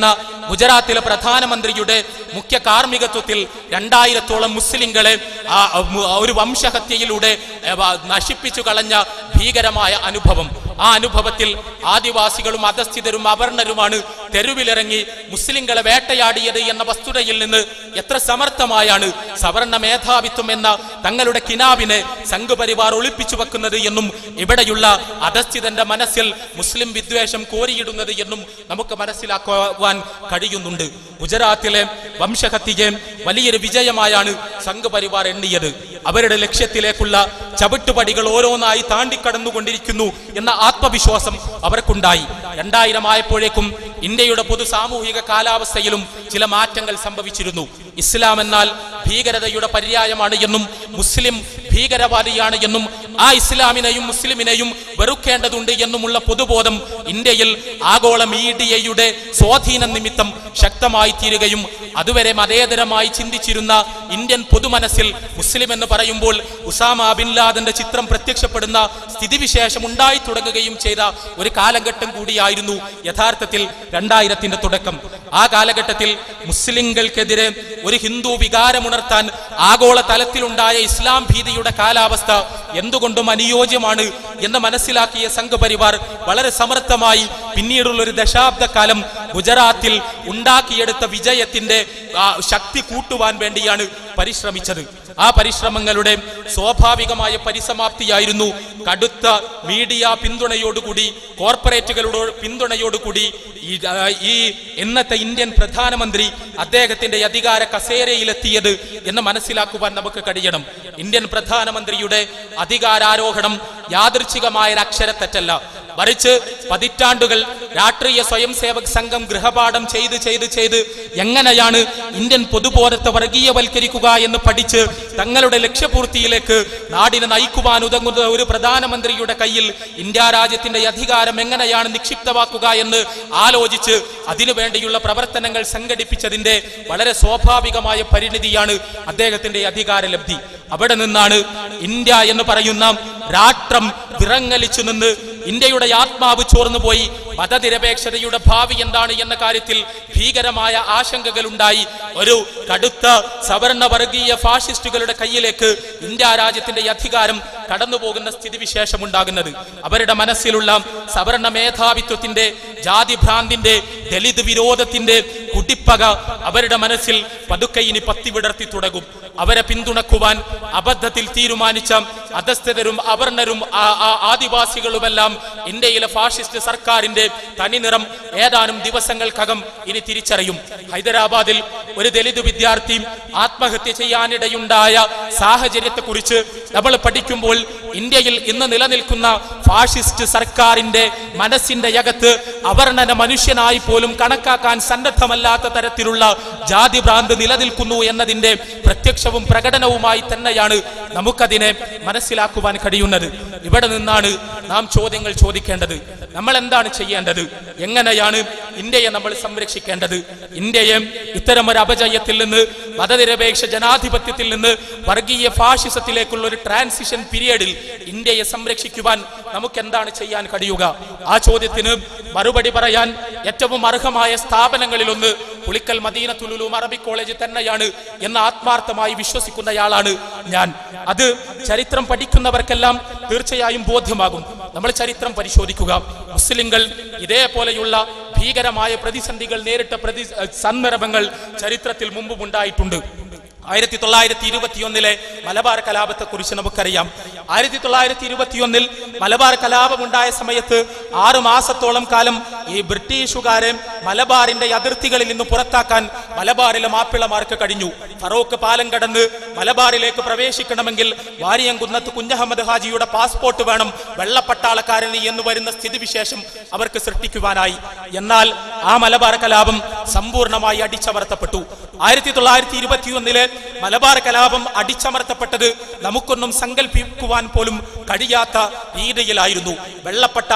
ഗുജറാത്തിലെ പ്രധാനമന്ത്രിയുടെ മുഖ്യ കാർമ്മികത്വത്തിൽ രണ്ടായിരത്തോളം മുസ്ലിങ്ങളെ ആ മു- ഒരു വംശഹത്യയിലൂടെ ഏ, വ- നശിപ്പിച്ചു കളഞ്ഞ ഭീകരമായ അനുഭവം ആ അനുഭവത്തിൽ ആദിവാസികളും അധസ്ഥിതരും അവർണരുമാണ് തെരുവിലിറങ്ങി മുസ്ലിങ്ങളെ വേട്ടയാടിയത് എന്ന വസ്തുതയിൽ നിന്ന് എത്ര സമർത്ഥമായാണ് സവർണ മേധാവിത്വം എന്ന തങ്ങളുടെ കിനാവിനെ സംഘപരിവാർ ഒളിപ്പിച്ചു വെക്കുന്നത് എന്നും ഇവിടെയുള്ള അധസ്ഥിതന്റെ മനസ്സിൽ മുസ്ലിം വിദ്വേഷം കോരിയിടുന്നത് എന്നും നമുക്ക് മനസ്സിലാക്കുവാൻ കഴിയുന്നുണ്ട് ഗുജറാത്തിലെ വംശഹത്യയെ വലിയൊരു വിജയമായാണ് സംഘപരിവാർ എണ്ണിയത് അവരുടെ ലക്ഷ്യത്തിലേക്കുള്ള ചവിട്ടുപടികൾ ഓരോന്നായി താണ്ടിക്കടന്നുകൊണ്ടിരിക്കുന്നു എന്ന ആത്മവിശ്വാസം അവർക്കുണ്ടായി രണ്ടായിരം ആയപ്പോഴേക്കും ഇന്ത്യയുടെ പൊതു സാമൂഹിക കാലാവസ്ഥയിലും ചില മാറ്റങ്ങൾ സംഭവിച്ചിരുന്നു ഇസ്ലാം എന്നാൽ ഭീകരതയുടെ പര്യായമാണ് എന്നും മുസ്ലിം ഭീകരവാദിയാണ് എന്നും ആ ഇസ്ലാമിനെയും മുസ്ലിമിനെയും വെറുക്കേണ്ടതുണ്ട് എന്നുമുള്ള പൊതുബോധം ഇന്ത്യയിൽ ആഗോള മീഡിയയുടെ സ്വാധീന നിമിത്തം ശക്തമായി തീരുകയും അതുവരെ മതേതരമായി ചിന്തിച്ചിരുന്ന ഇന്ത്യൻ പൊതുമനസ്സിൽ മുസ്ലിം എന്ന് പറയുമ്പോൾ ഉസാമ ബിൻ ലാദന്റെ ചിത്രം പ്രത്യക്ഷപ്പെടുന്ന സ്ഥിതിവിശേഷം ഉണ്ടായി തുടങ്ങുകയും ചെയ്ത ഒരു കാലഘട്ടം കൂടിയായിരുന്നു യഥാർത്ഥത്തിൽ രണ്ടായിരത്തിന്റെ തുടക്കം ആ കാലഘട്ടത്തിൽ മുസ്ലിങ്ങൾക്കെതിരെ ഒരു ഹിന്ദു വികാരമുണർത്താൻ ആഗോള തലത്തിലുണ്ടായ ഇസ്ലാം ഭീതിയുടെ കാലാവസ്ഥ എന്തുകൊണ്ടും അനുയോജ്യമാണ് എന്ന് മനസ്സിലാക്കിയ സംഘപരിവാർ വളരെ സമർത്ഥമായി പിന്നീടുള്ള ഒരു ദശാബ്ദക്കാലം ഗുജറാത്തിൽ ഉണ്ടാക്കിയെടുത്ത വിജയത്തിന്റെ ആ, ശക്തി കൂട്ടുവാൻ വേണ്ടിയാണ് പരിശ്രമിച്ചത് ആ പരിശ്രമങ്ങളുടെ സ്വാഭാവികമായ പരിസമാപ്തിയായിരുന്നു കടുത്ത മീഡിയ പിന്തുണയോടുകൂടി കോർപ്പറേറ്റുകളുടെ പിന്തുണയോടുകൂടി ഈ ആ, ഈ ഇന്നത്തെ ഇന്ത്യൻ പ്രധാനമന്ത്രി അദ്ദേഹത്തിന്റെ അധികാര കസേരയിലെത്തിയത് എന്ന് മനസ്സിലാക്കുവാൻ നമുക്ക് കഴിയണം ഇന്ത്യൻ പ്രധാനമന്ത്രിയുടെ അധികാരാരോഹണം യാദൃച്ഛികമായ ഒരു അക്ഷരത്തെറ്റല്ല മറിച്ച് പതിറ്റാണ്ടുകൾ രാഷ്ട്രീയ സ്വയം സേവക് സംഘം ഗൃഹപാഠം ചെയ്ത് ചെയ്ത് ചെയ്ത് എങ്ങനെയാണ് ഇന്ത്യൻ പൊതുബോധത്തെ വർഗീയവൽക്കരിക്കുക എന്ന് പഠിച്ച് തങ്ങളുടെ ലക്ഷ്യപൂർത്തിയിലേക്ക് നാടിനെ നയിക്കുവാൻ ഉതങ്ങുന്ന ഒരു പ്രധാനമന്ത്രിയുടെ കയ്യിൽ ഇന്ത്യ രാജ്യത്തിന്റെ അധികാരം എങ്ങനെയാണ് നിക്ഷിപ്തമാക്കുക എന്ന് ആലോചിച്ച് അതിനുവേണ്ടിയുള്ള പ്രവർത്തനങ്ങൾ സംഘടിപ്പിച്ചതിന്റെ വളരെ സ്വാഭാവികമായ പരിണിതിയാണ് അദ്ദേഹത്തിന്റെ അധികാരലബ്ധി അവിടെ നിന്നാണ് ഇന്ത്യ എന്ന് പറയുന്ന രാഷ്ട്രം വിറങ്ങലിച്ചു നിന്ന് ഇന്ത്യയുടെ ആത്മാവ് ചോർന്നുപോയി മതനിരപേക്ഷതയുടെ ഭാവി എന്താണ് എന്ന കാര്യത്തിൽ ഭീകരമായ ആശങ്കകൾ ഉണ്ടായി ഒരു കടുത്ത സവർണ വർഗീയ ഫാഷിസ്റ്റുകളുടെ കയ്യിലേക്ക് ഇന്ത്യ രാജ്യത്തിന്റെ അധികാരം കടന്നുപോകുന്ന സ്ഥിതിവിശേഷം ഉണ്ടാകുന്നത് അവരുടെ മനസ്സിലുള്ള സവർണ മേധാവിത്വത്തിന്റെ ജാതിഭ്രാന്തിന്റെ ദലിത് വിരോധത്തിന്റെ കുടിപ്പക അവരുടെ മനസ്സിൽ പതുക്കെ ഇനി പത്തി വിടർത്തി തുടങ്ങും അവരെ പിന്തുണക്കുവാൻ അബദ്ധത്തിൽ തീരുമാനിച്ച അധസ്ഥിതരും അവർണരും ആ- ആ- ആദിവാസികളുമെല്ലാം ഇന്ത്യയിലെ ഫാഷിസ്റ്റ് സർക്കാരിന്റെ തനിനിറം ഏതാനും ദിവസങ്ങൾക്കകം ഇനി തിരിച്ചറിയും ഹൈദരാബാദിൽ ഒരു ദലിത് വിദ്യാർത്ഥി ആത്മഹത്യ ചെയ്യാനിടയുണ്ടായ സാഹചര്യത്തെക്കുറിച്ച് നമ്മൾ പഠിക്കുമ്പോൾ ഇന്ത്യയിൽ ഇന്ന് നിലനിൽക്കുന്ന ഫാഷിസ്റ്റ് സർക്കാരിന്റെ മനസ്സിന്റെ അകത്ത് അവർണന മനുഷ്യനായി പോലും കണക്കാക്കാൻ സന്നദ്ധമല്ലാത്ത തരത്തിലുള്ള ജാതി ഭ്രാന്ത് നിലനിൽക്കുന്നു എന്നതിന്റെ പ്രത്യക്ഷവും പ്രകടനവുമായി തന്നെയാണ് നമുക്കതിനെ മനസ്സിലാക്കുവാൻ കഴിയുന്നത് ഇവിടെ നിന്നാണ് നാം ചോദ്യങ്ങൾ ചോദിക്കേണ്ടത് നമ്മൾ എന്താണ് ചെയ്യേണ്ടത് എങ്ങനെയാണ് ഇന്ത്യയെ നമ്മൾ സംരക്ഷിക്കേണ്ടത് ഇന്ത്യയെ ഇത്തരം ഒരു അപജയത്തിൽ നിന്ന് മതനിരപേക്ഷ ജനാധിപത്യത്തിൽ നിന്ന് വർഗീയ ഫാഷിസത്തിലേക്കുള്ള ഒരു ട്രാൻസിഷൻ പീരിയഡിൽ ഇന്ത്യയെ സംരക്ഷിക്കുവാൻ നമുക്ക് എന്താണ് ചെയ്യാൻ കഴിയുക ആ ചോദ്യത്തിന് മറുപടി പറയാൻ ഏറ്റവും അർഹമായ സ്ഥാപനങ്ങളിലൊന്ന് പുളിക്കൽ മദീന തുലുലും അറബിക് കോളേജ് തന്നെയാണ് എന്ന് ആത്മാർത്ഥമായി വിശ്വസിക്കുന്നയാളാണ് ഞാൻ അത് ചരിത്രം പഠിക്കുന്നവർക്കെല്ലാം തീർച്ചയായും ബോധ്യമാകും നമ്മൾ ചരിത്രം പരിശോധിക്കുക മുസ്ലിങ്ങൾ ഇതേപോലെയുള്ള ഭീകരമായ പ്രതിസന്ധികൾ നേരിട്ട പ്രതി സന്ദർഭങ്ങൾ ചരിത്രത്തിൽ മുമ്പും ഉണ്ടായിട്ടുണ്ട് ആയിരത്തി തൊള്ളായിരത്തി ഇരുപത്തിയൊന്നിലെ മലബാർ കലാപത്തെ കുറിച്ച് നമുക്കറിയാം ആയിരത്തി തൊള്ളായിരത്തി ഇരുപത്തിയൊന്നിൽ മലബാർ കലാപം ഉണ്ടായ സമയത്ത് ആറു മാസത്തോളം കാലം ഈ ബ്രിട്ടീഷുകാരെ മലബാറിന്റെ അതിർത്തികളിൽ നിന്ന് പുറത്താക്കാൻ മലബാറിലെ മാപ്പിളമാർക്ക് കഴിഞ്ഞു ഫറോക്ക് പാലം കടന്ന് മലബാറിലേക്ക് പ്രവേശിക്കണമെങ്കിൽ വാരിയംകുന്നത്ത് കുഞ്ഞഹമ്മദ് ഹാജിയുടെ പാസ്പോർട്ട് വേണം വെള്ളപ്പട്ടാളക്കാരന് എന്ന് വരുന്ന സ്ഥിതിവിശേഷം അവർക്ക് സൃഷ്ടിക്കുവാനായി എന്നാൽ ആ മലബാർ കലാപം സമ്പൂർണ്ണമായി അടിച്ചമർത്തപ്പെട്ടു ആയിരത്തി തൊള്ളായിരത്തി ഇരുപത്തിയൊന്നിലെ മലബാർ കലാപം അടിച്ചമർത്തപ്പെട്ടത് നമുക്കൊന്നും സങ്കല്പിക്കുവാൻ പോലും കഴിയാത്ത രീതിയിലായിരുന്നു വെള്ളപ്പട്ടാളം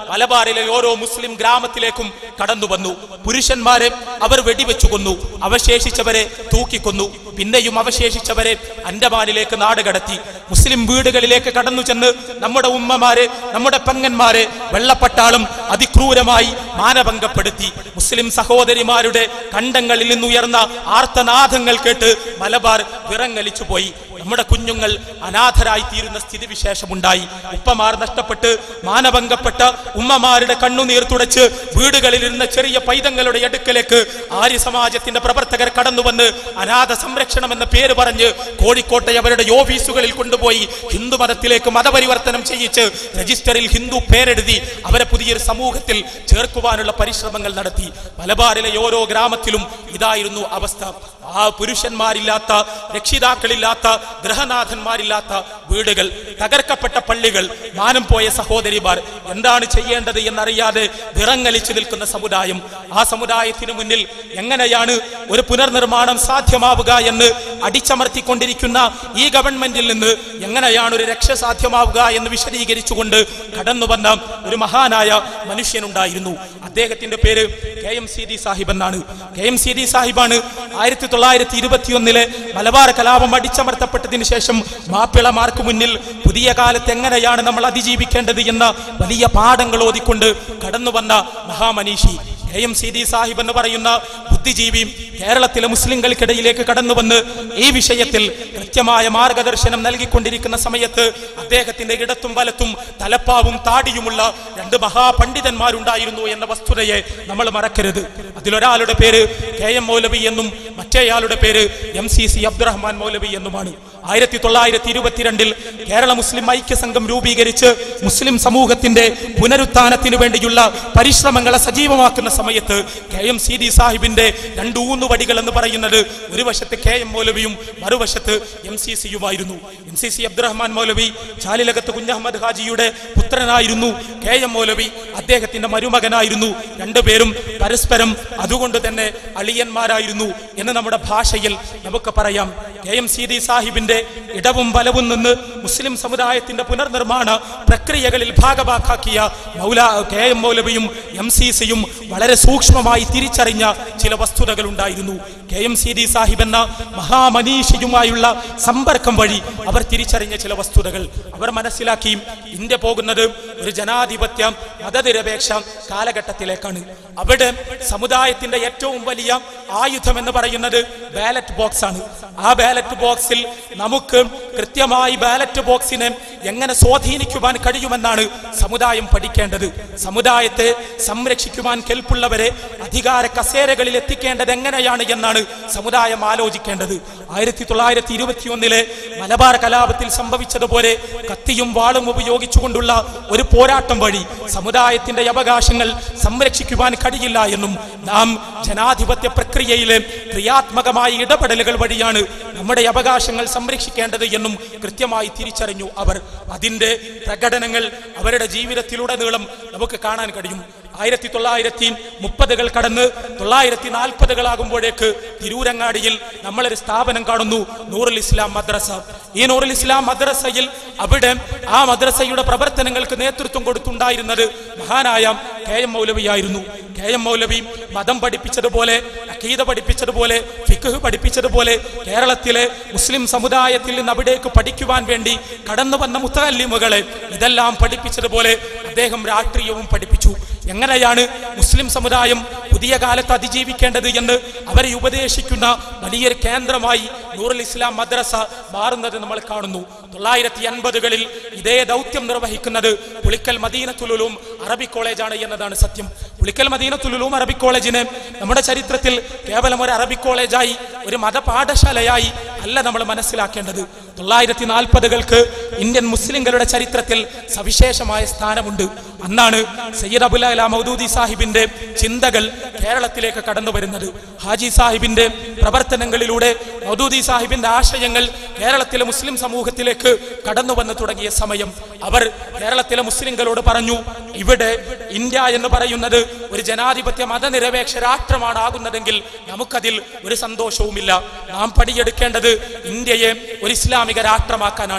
മലബാറിലെ ഓരോ മുസ്ലിം ഗ്രാമത്തിലേക്കും കടന്നു വന്നു പുരുഷന്മാരെ അവർ വെടിവെച്ചു കൊന്നു അവശേഷിച്ചവരെ തൂക്കിക്കൊന്നു പിന്നെയും അവശേഷിച്ചവരെ അൻഡമാനിലേക്ക് നാട് കടത്തി മുസ്ലിം വീടുകളിലേക്ക് കടന്നു ചെന്ന് നമ്മുടെ ഉമ്മമാരെ നമ്മുടെ പെങ്ങന്മാരെ വെള്ളപ്പട്ടാളം അതിക്രൂരമായി മാനഭംഗപ്പെടുത്തി മുസ്ലിം സഹോദരിമാരുടെ കണ്ടങ്ങളിൽ നിന്നുയർന്ന ആർത്തനാദങ്ങൾ കേട്ട് മലബാർ വിറങ്ങലിച്ചു പോയി നമ്മുടെ കുഞ്ഞുങ്ങൾ അനാഥരായി തീരുന്ന സ്ഥിതിവിശേഷമുണ്ടായി ഉപ്പമാർ നഷ്ടപ്പെട്ട് മാനഭംഗപ്പെട്ട ഉമ്മമാരുടെ കണ്ണുനീർ തുടച്ച് വീടുകളിൽ ഇരുന്ന ചെറിയ പൈതങ്ങളുടെ അടുക്കലേക്ക് ആര്യ സമാജത്തിന്റെ പ്രവർത്തകർ കടന്നു വന്ന് അനാഥ സംരക്ഷണം എന്ന പേര് പറഞ്ഞ് കോഴിക്കോട്ടെ അവരുടെ ഓഫീസുകളിൽ കൊണ്ടുപോയി ഹിന്ദു മതത്തിലേക്ക് മതപരിവർത്തനം ചെയ്യിച്ച് രജിസ്റ്ററിൽ ഹിന്ദു പേരെഴുതി അവരെ പുതിയൊരു സമൂഹത്തിൽ ചേർക്കുവാനുള്ള പരിശ്രമങ്ങൾ നടത്തി മലബാറിലെ ഓരോ ഗ്രാമത്തിലും ഇതായിരുന്നു അവസ്ഥ ആ പുരുഷന്മാരില്ലാത്ത രക്ഷിതാക്കളില്ലാത്ത ഗ്രഹനാഥന്മാരില്ലാത്ത വീടുകൾ തകർക്കപ്പെട്ട പള്ളികൾ മാനം പോയ സഹോദരിമാർ എന്താണ് ചെയ്യേണ്ടത് എന്നറിയാതെ വിറങ്ങലിച്ചു നിൽക്കുന്ന സമുദായം ആ സമുദായത്തിന് മുന്നിൽ എങ്ങനെയാണ് ഒരു പുനർനിർമ്മാണം സാധ്യമാവുക എന്ന് അടിച്ചമർത്തിക്കൊണ്ടിരിക്കുന്ന ഈ ഗവൺമെന്റിൽ നിന്ന് എങ്ങനെയാണ് ഒരു രക്ഷ സാധ്യമാവുക എന്ന് വിശദീകരിച്ചുകൊണ്ട് കടന്നു വന്ന ഒരു മഹാനായ മനുഷ്യനുണ്ടായിരുന്നു അദ്ദേഹത്തിന്റെ പേര് K M C D Sahib എന്നാണ് കെ എം സി ഡി സാഹിബാണ് ആയിരത്തി തൊള്ളായിരത്തി ഇരുപത്തിയൊന്നിലെ മലബാർ കലാപം അടിച്ചമർത്തപ്പെട്ടതിന് ശേഷം മാപ്പിളമാർക്ക് മുന്നിൽ പുതിയ കാലത്ത് എങ്ങനെയാണ് നമ്മൾ അതിജീവിക്കേണ്ടത് എന്ന വലിയ പാഠങ്ങൾ ഓതിക്കൊണ്ട് കടന്നു വന്ന മഹാമനീഷി K M C D Sahib എന്ന് പറയുന്ന ബുദ്ധിജീവിയും കേരളത്തിലെ മുസ്ലിങ്ങൾക്കിടയിലേക്ക് കടന്നു വന്ന് ഈ വിഷയത്തിൽ കൃത്യമായ മാർഗദർശനം നൽകിക്കൊണ്ടിരിക്കുന്ന സമയത്ത് അദ്ദേഹത്തിന്റെ ഇടത്തും വലത്തും തലപ്പാവും താടിയുമുള്ള രണ്ട് മഹാപണ്ഡിതന്മാരുണ്ടായിരുന്നു എന്ന വസ്തുതയെ നമ്മൾ മറക്കരുത് അതിലൊരാളുടെ പേര് കെ എം മൗലവി എന്നും മറ്റേയാളുടെ പേര് M C C Abdurahman Maulavi എന്നുമാണ് ആയിരത്തി തൊള്ളായിരത്തി ഇരുപത്തിരണ്ടിൽ കേരള മുസ്ലിം ഐക്യസംഘം രൂപീകരിച്ച് മുസ്ലിം സമൂഹത്തിന്റെ പുനരുത്ഥാനത്തിന് വേണ്ടിയുള്ള പരിശ്രമങ്ങളെ സജീവമാക്കുന്ന സമയത്ത് കെ എം സി ഡി സാഹിബിന്റെ രണ്ട് ഊന്നുവടികൾ എന്ന് പറയുന്നത് ഒരു വശത്ത് കെ എം മൗലവിയും മറുവശത്ത് എം സി സിയുമായിരുന്നു M C C Abdurahman Maulavi Chalilakath Kunhahammed ഹാജിയുടെ പുത്രനായിരുന്നു കെ എം മൗലവി അദ്ദേഹത്തിന്റെ മരുമകനായിരുന്നു രണ്ടുപേരും പരസ്പരം അതുകൊണ്ട് തന്നെ അളിയന്മാരായിരുന്നു എന്ന് നമ്മുടെ ഭാഷയിൽ നമുക്ക് പറയാം കെ എം സി ഡി സാഹിബിന്റെ ഇടവും വലവും നിന്ന് മുസ്ലിം സമുദായത്തിന്റെ പുനർനിർമ്മാണ പ്രക്രിയകളിൽ ഭാഗമാക്കാക്കിയ മൗല കെ എം മൗലവിയും എം സി സിയും വളരെ സൂക്ഷ്മമായി തിരിച്ചറിഞ്ഞ ചില വസ്തുതകൾ ഉണ്ടായിരുന്നു K M C D Sahib എന്ന മഹാമനീഷിയുമായുള്ള സമ്പർക്കം വഴി അവർ തിരിച്ചറിഞ്ഞ ചില വസ്തുതകൾ അവർ മനസ്സിലാക്കി ഇന്ത്യ പോകുന്നത് ഒരു ജനാധിപത്യ മതനിരപേക്ഷ കാലഘട്ടത്തിലേക്കാണ് അവിടെ സമുദായത്തിന്റെ ഏറ്റവും വലിയ ആയുധം എന്ന് പറയുന്നത് ബാലറ്റ് ബോക്സ് ആണ് ആ ബാലറ്റ് ബോക്സിൽ നമുക്ക് കൃത്യമായി ബാലറ്റ് ബോക്സിനെ എങ്ങനെ സ്വാധീനിക്കുവാൻ കഴിയുമെന്നാണ് സമുദായം പഠിക്കേണ്ടത് സമുദായത്തെ സംരക്ഷിക്കുവാൻ കെൽപ്പുള്ളവരെ അധികാര കസേരകളിൽ എത്തിക്കേണ്ടത് എങ്ങനെയാണ് എന്നാണ് സമുദായം ആലോചിക്കേണ്ടത് ആയിരത്തി തൊള്ളായിരത്തി ഇരുപത്തിയൊന്നിലെ മലബാർ കലാപത്തിൽ സംഭവിച്ചതുപോലെ കത്തിയും വാളും ഉപയോഗിച്ചുകൊണ്ടുള്ള ഒരു പോരാട്ടം വഴി സമുദായത്തിന്റെ അവകാശങ്ങൾ സംരക്ഷിക്കുവാൻ കഴിയില്ല എന്നും നാം ജനാധിപത്യ പ്രക്രിയയിലെ ക്രിയാത്മകമായ ഇടപെടലുകൾ വഴിയാണ് നമ്മുടെ അവകാശങ്ങൾ സംരക്ഷിക്കേണ്ടത് എന്നും കൃത്യമായി തിരിച്ചറിഞ്ഞു അവർ അതിന്റെ പ്രകടനങ്ങൾ അവരുടെ ജീവിതത്തിലുടനീളം നമുക്ക് കാണാൻ കഴിയും ആയിരത്തി തൊള്ളായിരത്തി മുപ്പതുകൾ കടന്ന് തൊള്ളായിരത്തി നാൽപ്പതുകളാകുമ്പോഴേക്ക് തിരൂരങ്ങാടിയിൽ നമ്മളൊരു സ്ഥാപനം കാണുന്നു നൂറുൽ ഇസ്ലാം മദ്രസ ഈ നൂറുൽ ഇസ്ലാം മദ്രസയിൽ അവിടെ ആ മദ്രസയുടെ പ്രവർത്തനങ്ങൾക്ക് നേതൃത്വം കൊടുത്തുണ്ടായിരുന്നത് മഹാനായ കെ എം മൗലവിയായിരുന്നു കെ എം മൗലവി മതം പഠിപ്പിച്ചതുപോലെ അക്കീത പഠിപ്പിച്ചതുപോലെ ഫിഖ് പഠിപ്പിച്ചതുപോലെ കേരളത്തിലെ മുസ്ലിം സമുദായത്തിൽ നിന്ന് അവിടേക്ക് പഠിക്കുവാൻ വേണ്ടി കടന്നു വന്ന മുത്തല്ലിമുകളെ ഇതെല്ലാം പഠിപ്പിച്ചതുപോലെ അദ്ദേഹം രാഷ്ട്രീയവും പഠിപ്പിച്ചു എങ്ങനെയാണ് മുസ്ലിം സമുദായം പുതിയ കാലത്ത് അതിജീവിക്കേണ്ടത് എന്ന് അവരെ ഉപദേശിക്കുന്ന വലിയൊരു കേന്ദ്രമായി നൂറുൽ ഇസ്ലാം മദ്രസ മാറുന്നത് നമ്മൾ കാണുന്നു തൊള്ളായിരത്തി അൻപതുകളിൽ ഇതേ ദൗത്യം നിർവഹിക്കുന്നത് പുളിക്കൽ മദീനത്തുലുലും അറബി കോളേജാണ് എന്നതാണ് സത്യം പുളിക്കൽ മദീനത്തുലുലും അറബി കോളേജിനെ നമ്മുടെ ചരിത്രത്തിൽ കേവലം ഒരു അറബി കോളേജായി ഒരു മതപാഠശാലയായി അല്ല നമ്മൾ മനസ്സിലാക്കേണ്ടത് തൊള്ളായിരത്തി നാൽപ്പതുകൾക്ക് ഇന്ത്യൻ മുസ്ലിങ്ങളുടെ ചരിത്രത്തിൽ സവിശേഷമായ സ്ഥാനമുണ്ട് അന്നാണ് സയ്യിദ് അബുല മൗദൂദി സാഹിബിന്റെ ചിന്തകൾ കേരളത്തിലേക്ക് കടന്നു വരുന്നത് ഹാജി സാഹിബിന്റെ പ്രവർത്തനങ്ങളിലൂടെ മൗദൂദി സാഹിബിന്റെ ആശയങ്ങൾ കേരളത്തിലെ മുസ്ലിം സമൂഹത്തിലേക്ക് കടന്നു വന്നു തുടങ്ങിയ സമയം അവർ കേരളത്തിലെ മുസ്ലിങ്ങളോട് പറഞ്ഞു ഇവിടെ ഇന്ത്യ എന്ന് പറയുന്നത് ഒരു ജനാധിപത്യ മതനിരപേക്ഷ രാഷ്ട്രമാണ് ആകുന്നതെങ്കിൽ നമുക്കതിൽ ഒരു സന്തോഷവുമില്ല നാം പണിയെടുക്കേണ്ടത് ഇന്ത്യയെ ഒരു ഇസ്ലാമിക രാഷ്ട്രമാക്കാനാണ്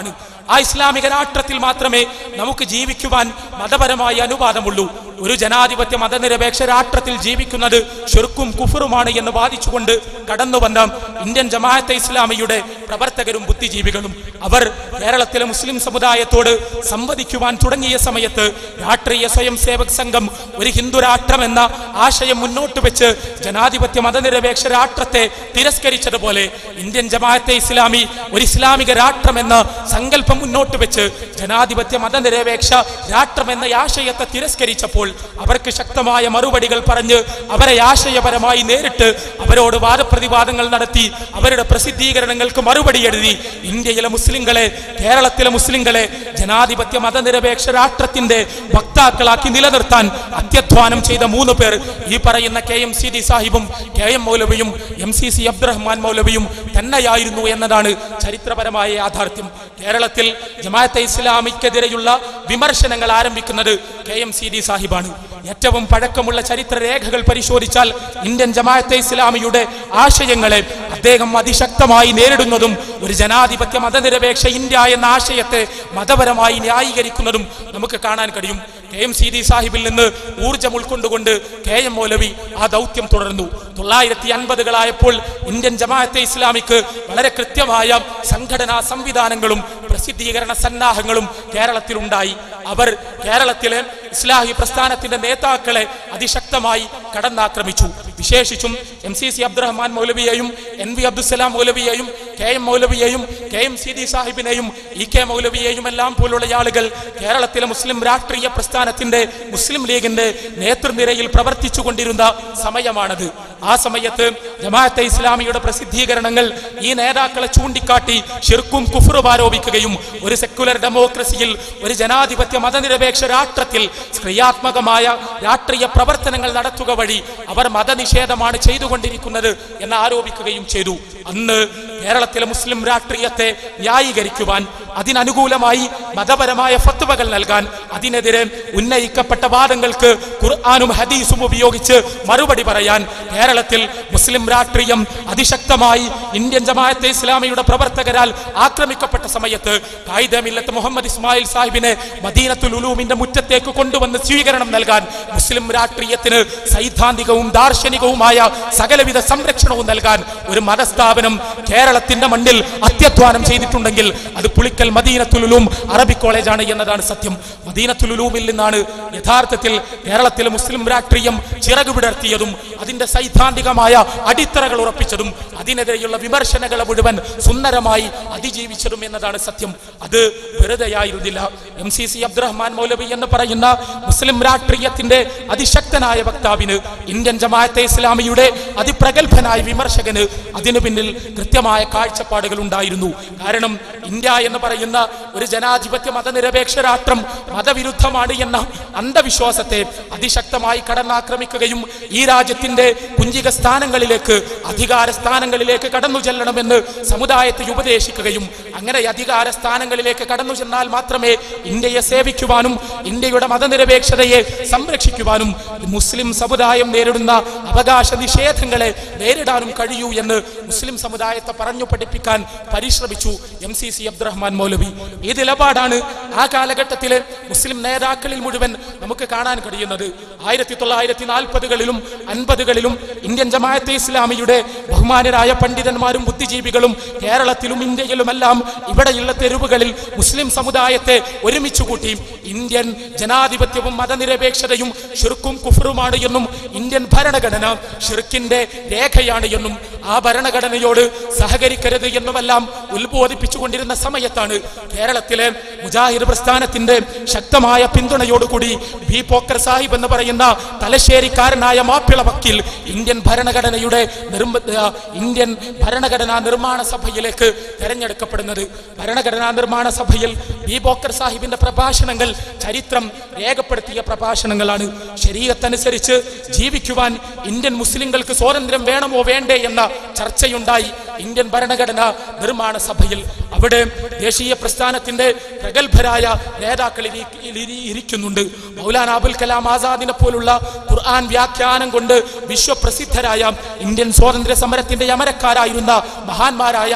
ആ ഇസ്ലാമിക രാഷ്ട്രത്തിൽ മാത്രമേ നമുക്ക് ജീവിക്കുവാൻ മതപരമായ അനുവാദമുള്ളൂ ഒരു ജനാധിപത്യ മതനിരപേക്ഷ രാഷ്ട്രത്തിൽ ജീവിക്കുന്നത് ഷെർക്കും കുഫറുമാണ് എന്ന് വാദിച്ചുകൊണ്ട് കടന്നു വന്ന ഇന്ത്യൻ ജമാഅത്തെ ഇസ്ലാമിയുടെ പ്രവർത്തകരും ബുദ്ധിജീവികളും അവർ കേരളത്തിലെ മുസ്ലിം സമുദായത്തോട് സംവദിക്കുവാൻ തുടങ്ങിയ സമയത്ത് രാഷ്ട്രീയ സ്വയം സേവക് സംഘം ഒരു ഹിന്ദു രാഷ്ട്രം എന്ന ആശയം മുന്നോട്ട് വെച്ച് ജനാധിപത്യ മതനിരപേക്ഷ രാഷ്ട്രത്തെ തിരസ്കരിച്ചതുപോലെ ഇന്ത്യൻ ജമാഅത്തെ ഇസ്ലാമി ഒരു ഇസ്ലാമിക രാഷ്ട്രം എന്ന സങ്കല്പം മുന്നോട്ട് വെച്ച് ജനാധിപത്യ മതനിരപേക്ഷ രാഷ്ട്രം എന്ന ആശയത്തെ തിരസ്കരിച്ചപ്പോൾ അവർക്ക് ശക്തമായ മറുപടികൾ പറഞ്ഞ് അവരെ ആശയപരമായി നേരിട്ട് അവരോട് വാദപ്രതിവാദങ്ങൾ നടത്തി അവരുടെ പ്രസിദ്ധീകരണങ്ങൾക്ക് മറുപടി എഴുതി ഇന്ത്യയിലെ മുസ്ലിങ്ങളെ കേരളത്തിലെ മുസ്ലിങ്ങളെ ജനാധിപത്യ മതനിരപേക്ഷ രാഷ്ട്രത്തിന്റെ വക്താക്കളാക്കി നിലനിർത്താൻ അത്യധ്വാനം ചെയ്ത മൂന്ന് പേർ ഈ പറയുന്ന കെ എം സി ഡി സാഹിബും കെ എം മൗലവിയും എം സി സി അബ്ദുറഹ്മാൻ മൗലവിയും തന്നെയായിരുന്നു എന്നതാണ് ചരിത്രപരമായ യാഥാർത്ഥ്യം കേരളത്തിൽ ജമാഅത്തെ ഇസ്ലാമിക്കെതിരെയുള്ള വിമർശനങ്ങൾ ആരംഭിക്കുന്നത് കെ എം സി ഡി സാഹിബാണ് ഏറ്റവും പഴക്കമുള്ള ചരിത്ര രേഖകൾ പരിശോധിച്ചാൽ ഇന്ത്യൻ ജമാഅത്തെ ഇസ്ലാമിയുടെ ആശയങ്ങളെ അദ്ദേഹം അതിശക്തമായി നേരിടുന്നതും ഒരു ജനാധിപത്യ മതനിരപേക്ഷ ഇന്ത്യ എന്ന ആശയത്തെ മതപരമായി ന്യായീകരിക്കുന്നതും നമുക്ക് കാണാൻ കഴിയും കെ എം സി ഡി സാഹിബിൽ നിന്ന് ഊർജം ഉൾക്കൊണ്ടുകൊണ്ട് കെ എം മൗലവി ആ ദൗത്യം തുടർന്നു തൊള്ളായിരത്തി അൻപതുകളായപ്പോൾ ഇന്ത്യൻ ജമാഅത്തെ ഇസ്ലാമിക്ക് വളരെ കൃത്യമായ സംഘടനാ സംവിധാനങ്ങളും പ്രസിദ്ധീകരണ സന്നാഹങ്ങളും കേരളത്തിലുണ്ടായി അവർ കേരളത്തിലെ ഇസ്ലാഹി പ്രസ്ഥാനത്തിന്റെ നേതാക്കളെ അതിശക്തമായി കടന്നാക്രമിച്ചു വിശേഷിച്ചും എം സി സി അബ്ദുറഹ്മാൻ മൗലവിയെയും എൻ വി അബ്ദുസലാം മൗലവിയെയും കെ എം മൗലവിയെയും കെ എം സി ഡി സാഹിബിനെയും ഇ കെ മൗലവിയെയും എല്ലാം പോലുള്ള ആളുകൾ കേരളത്തിലെ മുസ്ലിം രാഷ്ട്രീയ പ്രസ്ഥാനത്തിന്റെ മുസ്ലിം ലീഗിന്റെ നേതൃനിരയിൽ പ്രവർത്തിച്ചു കൊണ്ടിരുന്ന സമയമാണത് ആ സമയത്ത് ജമാഅത്തെ ഇസ്ലാമിയുടെ പ്രസിദ്ധീകരണങ്ങൾ ഈ നേതാക്കളെ ചൂണ്ടിക്കാട്ടി ഷിർക്കും കുഫറും ആരോപിക്കുകയും ഒരു സെക്കുലർ ഡെമോക്രസിയിൽ ഒരു ജനാധിപത്യ മതനിരപേക്ഷ രാഷ്ട്രത്തിൽ ക്രിയാത്മകമായ രാഷ്ട്രീയ പ്രവർത്തനങ്ങൾ നടത്തുക വഴി അവർ മതനിഷേധമാണ് ചെയ്തുകൊണ്ടിരിക്കുന്നത് എന്ന് ആരോപിക്കുകയും ചെയ്തു അന്ന് കേരളത്തിലെ മുസ്ലിം രാഷ്ട്രീയത്തെ ന്യായീകരിക്കുവാൻ അതിനനുകൂലമായി മതപരമായ ഫത്വകൾ നൽകാൻ അതിനെതിരെ ഉന്നയിക്കപ്പെട്ട വാദങ്ങൾക്ക് ഖുർആാനും ഹദീസും ഉപയോഗിച്ച് മറുപടി പറയാൻ കേരളത്തിൽ മുസ്ലിം രാഷ്ട്രീയം അതിശക്തമായി ഇന്ത്യൻ ജമാഅത്തെ ഇസ്ലാമിയുടെ പ്രവർത്തകരാൽ ആക്രമിക്കപ്പെട്ട സമയത്ത് കായിദമില്ലത്ത് മുഹമ്മദ് ഇസ്മായിൽ സാഹിബിനെ മദീനത്തുൽ ഉലൂമിന്റെ മുറ്റത്തേക്ക് കൊണ്ടുവന്ന് സ്വീകരണം നൽകാൻ മുസ്ലിം രാഷ്ട്രീയത്തിന് സൈദ്ധാന്തികവും ദാർശനികവുമായ സകലവിധ സംരക്ഷണവും നൽകാൻ ഒരു മതസ്ഥാപനം കേരളത്തിന്റെ മണ്ണിൽ അത്യധ്വാനം ചെയ്തിട്ടുണ്ടെങ്കിൽ അത് പുളിക്കൽ മദീനത്തുൽ ഉലൂം അറബി കോളേജാണ് എന്നതാണ് സത്യം മദീനത്തുൽ ഉലൂമിൽ നിന്നാണ് യഥാർത്ഥത്തിൽ കേരളത്തിലെ മുസ്ലിം രാഷ്ട്രീയം ചിറകു വിടർത്തിയതും അതിന്റെ സൈദ്ധാന്തികമായ അടിത്തറകൾ ഉറപ്പിച്ചതും അതിനെതിരെയുള്ള വിമർശനങ്ങളെ മുഴുവൻ സുന്ദരമായി അതിജീവിച്ചതും എന്നതാണ് സത്യം അത് വെറുതെയായിരുന്നില്ല M C C Abdurahman Maulavi എന്ന് പറയുന്ന മുസ്ലിം രാഷ്ട്രീയത്തിന്റെ അതിശക്തനായ വക്താവിന് ഇന്ത്യൻ ജമാഅത്തെ ഇസ്ലാമിയുടെ അതിപ്രഗത്ഭനായ വിമർശകന് അതിനു പിന്നിൽ കൃത്യമായ കാഴ്ചപ്പാടുകൾ ഉണ്ടായിരുന്നു കാരണം ഇന്ത്യ എന്ന് പറയുന്ന ഒരു ജനാധിപത്യ മതനിരപേക്ഷ രാഷ്ട്രം മതവിരുദ്ധമാണ് എന്ന അന്ധവിശ്വാസത്തെ അതിശക്തമായി കടന്നാക്രമിക്കുകയും ഈ രാജ്യത്തിന്റെ കുഞ്ചിക സ്ഥാനങ്ങളിലേക്ക് അധികാര സ്ഥാനങ്ങളിലേക്ക് കടന്നു ചെല്ലണമെന്ന് സമുദായത്തെ ഉപദേശിക്കുകയും അങ്ങനെ അധികാര സ്ഥാനങ്ങളിലേക്ക് കടന്നു ചെന്നാൽ മാത്രമേ ഇന്ത്യയെ സേവിക്കുവാനും ഇന്ത്യയുടെ മതനിരപേക്ഷതയെ സംരക്ഷിക്കുവാനും മുസ്ലിം സമുദായം നേരിടുന്ന അവകാശ നിഷേധങ്ങളെ നേരിടാനും കഴിയൂ എന്ന് മുസ്ലിം സമുദായത്തെ പറഞ്ഞു പഠിപ്പിക്കാൻ പരിശ്രമിച്ചു M C C Abdurahman Maulavi ഈ നിലപാടാണ് ആ കാലഘട്ടത്തിലെ മുസ്ലിം നേതാക്കളിൽ മുഴുവൻ നമുക്ക് കാണാൻ കഴിയുന്നത് ആയിരത്തി തൊള്ളായിരത്തി നാൽപ്പതുകളിലും അൻപതുകളിലും ഇന്ത്യൻ ജമാഅത്തെ ഇസ്ലാമിയുടെ ബഹുമാനരായ പണ്ഡിതന്മാരും ബുദ്ധിജീവികളും കേരളത്തിലും ഇന്ത്യയിലുമെല്ലാം ഇവിടെയുള്ള തെരുവുകളിൽ മുസ്ലിം സമുദായത്തെ ഒരുമിച്ച് കൂട്ടി ഇന്ത്യൻ ജനാധിപത്യവും മതനിരപേക്ഷതയും ഷിർക്കും കുഫറുമാണ് എന്നും ഇന്ത്യൻ ഭരണഘടന ഷിർക്കിന്റെ രേഖയാണ് എന്നും ആ ഭരണഘടനയോട് സഹകരിക്കരുത് എന്നുമെല്ലാം ഉത്ബോധിപ്പിച്ചുകൊണ്ടിരുന്ന സമയത്താണ് കേരളത്തിലെ മുജാഹിദ് പ്രസ്ഥാനത്തിന്റെ ശക്തമായ പിന്തുണയോടുകൂടി ബി പോക്കർ സാഹിബ് എന്ന് പറയുന്ന തലശ്ശേരിക്കാരനായ മാപ്പിള വക്കീൽ ഇന്ത്യൻ ഭരണഘടനയുടെ നിർമ്മ ആ, ഇന്ത്യൻ ഭരണഘടനാ നിർമ്മാണ സഭയിലേക്ക് തെരഞ്ഞെടുക്കപ്പെടുന്നത് ഭരണഘടനാ നിർമ്മാണ സഭയിൽ ബി ബോക്കർ സാഹിബിന്റെ പ്രഭാഷണങ്ങൾ ചരിത്രം രേഖപ്പെടുത്തിയ പ്രഭാഷണങ്ങളാണ് ശരീരത്തനുസരിച്ച് ജീവിക്കുവാൻ ഇന്ത്യൻ മുസ്ലിങ്ങൾക്ക് സ്വാതന്ത്ര്യം വേണമോ വേണ്ടേ എന്ന ചർച്ചയുണ്ടായി ഇന്ത്യൻ ഭരണഘടന നിർമ്മാണ സഭയിൽ അവിടെ ദേശീയ പ്രസ്ഥാനത്തിന്റെ പ്രഗത്ഭരായ നേതാക്കൾ ഇരി- ഇരി- ഇരിക്കുന്നുണ്ട് മൗലാന അബുൽ കലാം ആസാദിനെ പോലുള്ള ഖുർആൻ വ്യാഖ്യാനം കൊണ്ട് വിശ്വപ്രസിദ്ധരായ ഇന്ത്യൻ സ്വാതന്ത്ര്യ സമരത്തിന്റെ അമരക്കാരായിരുന്ന മഹാന്മാരായ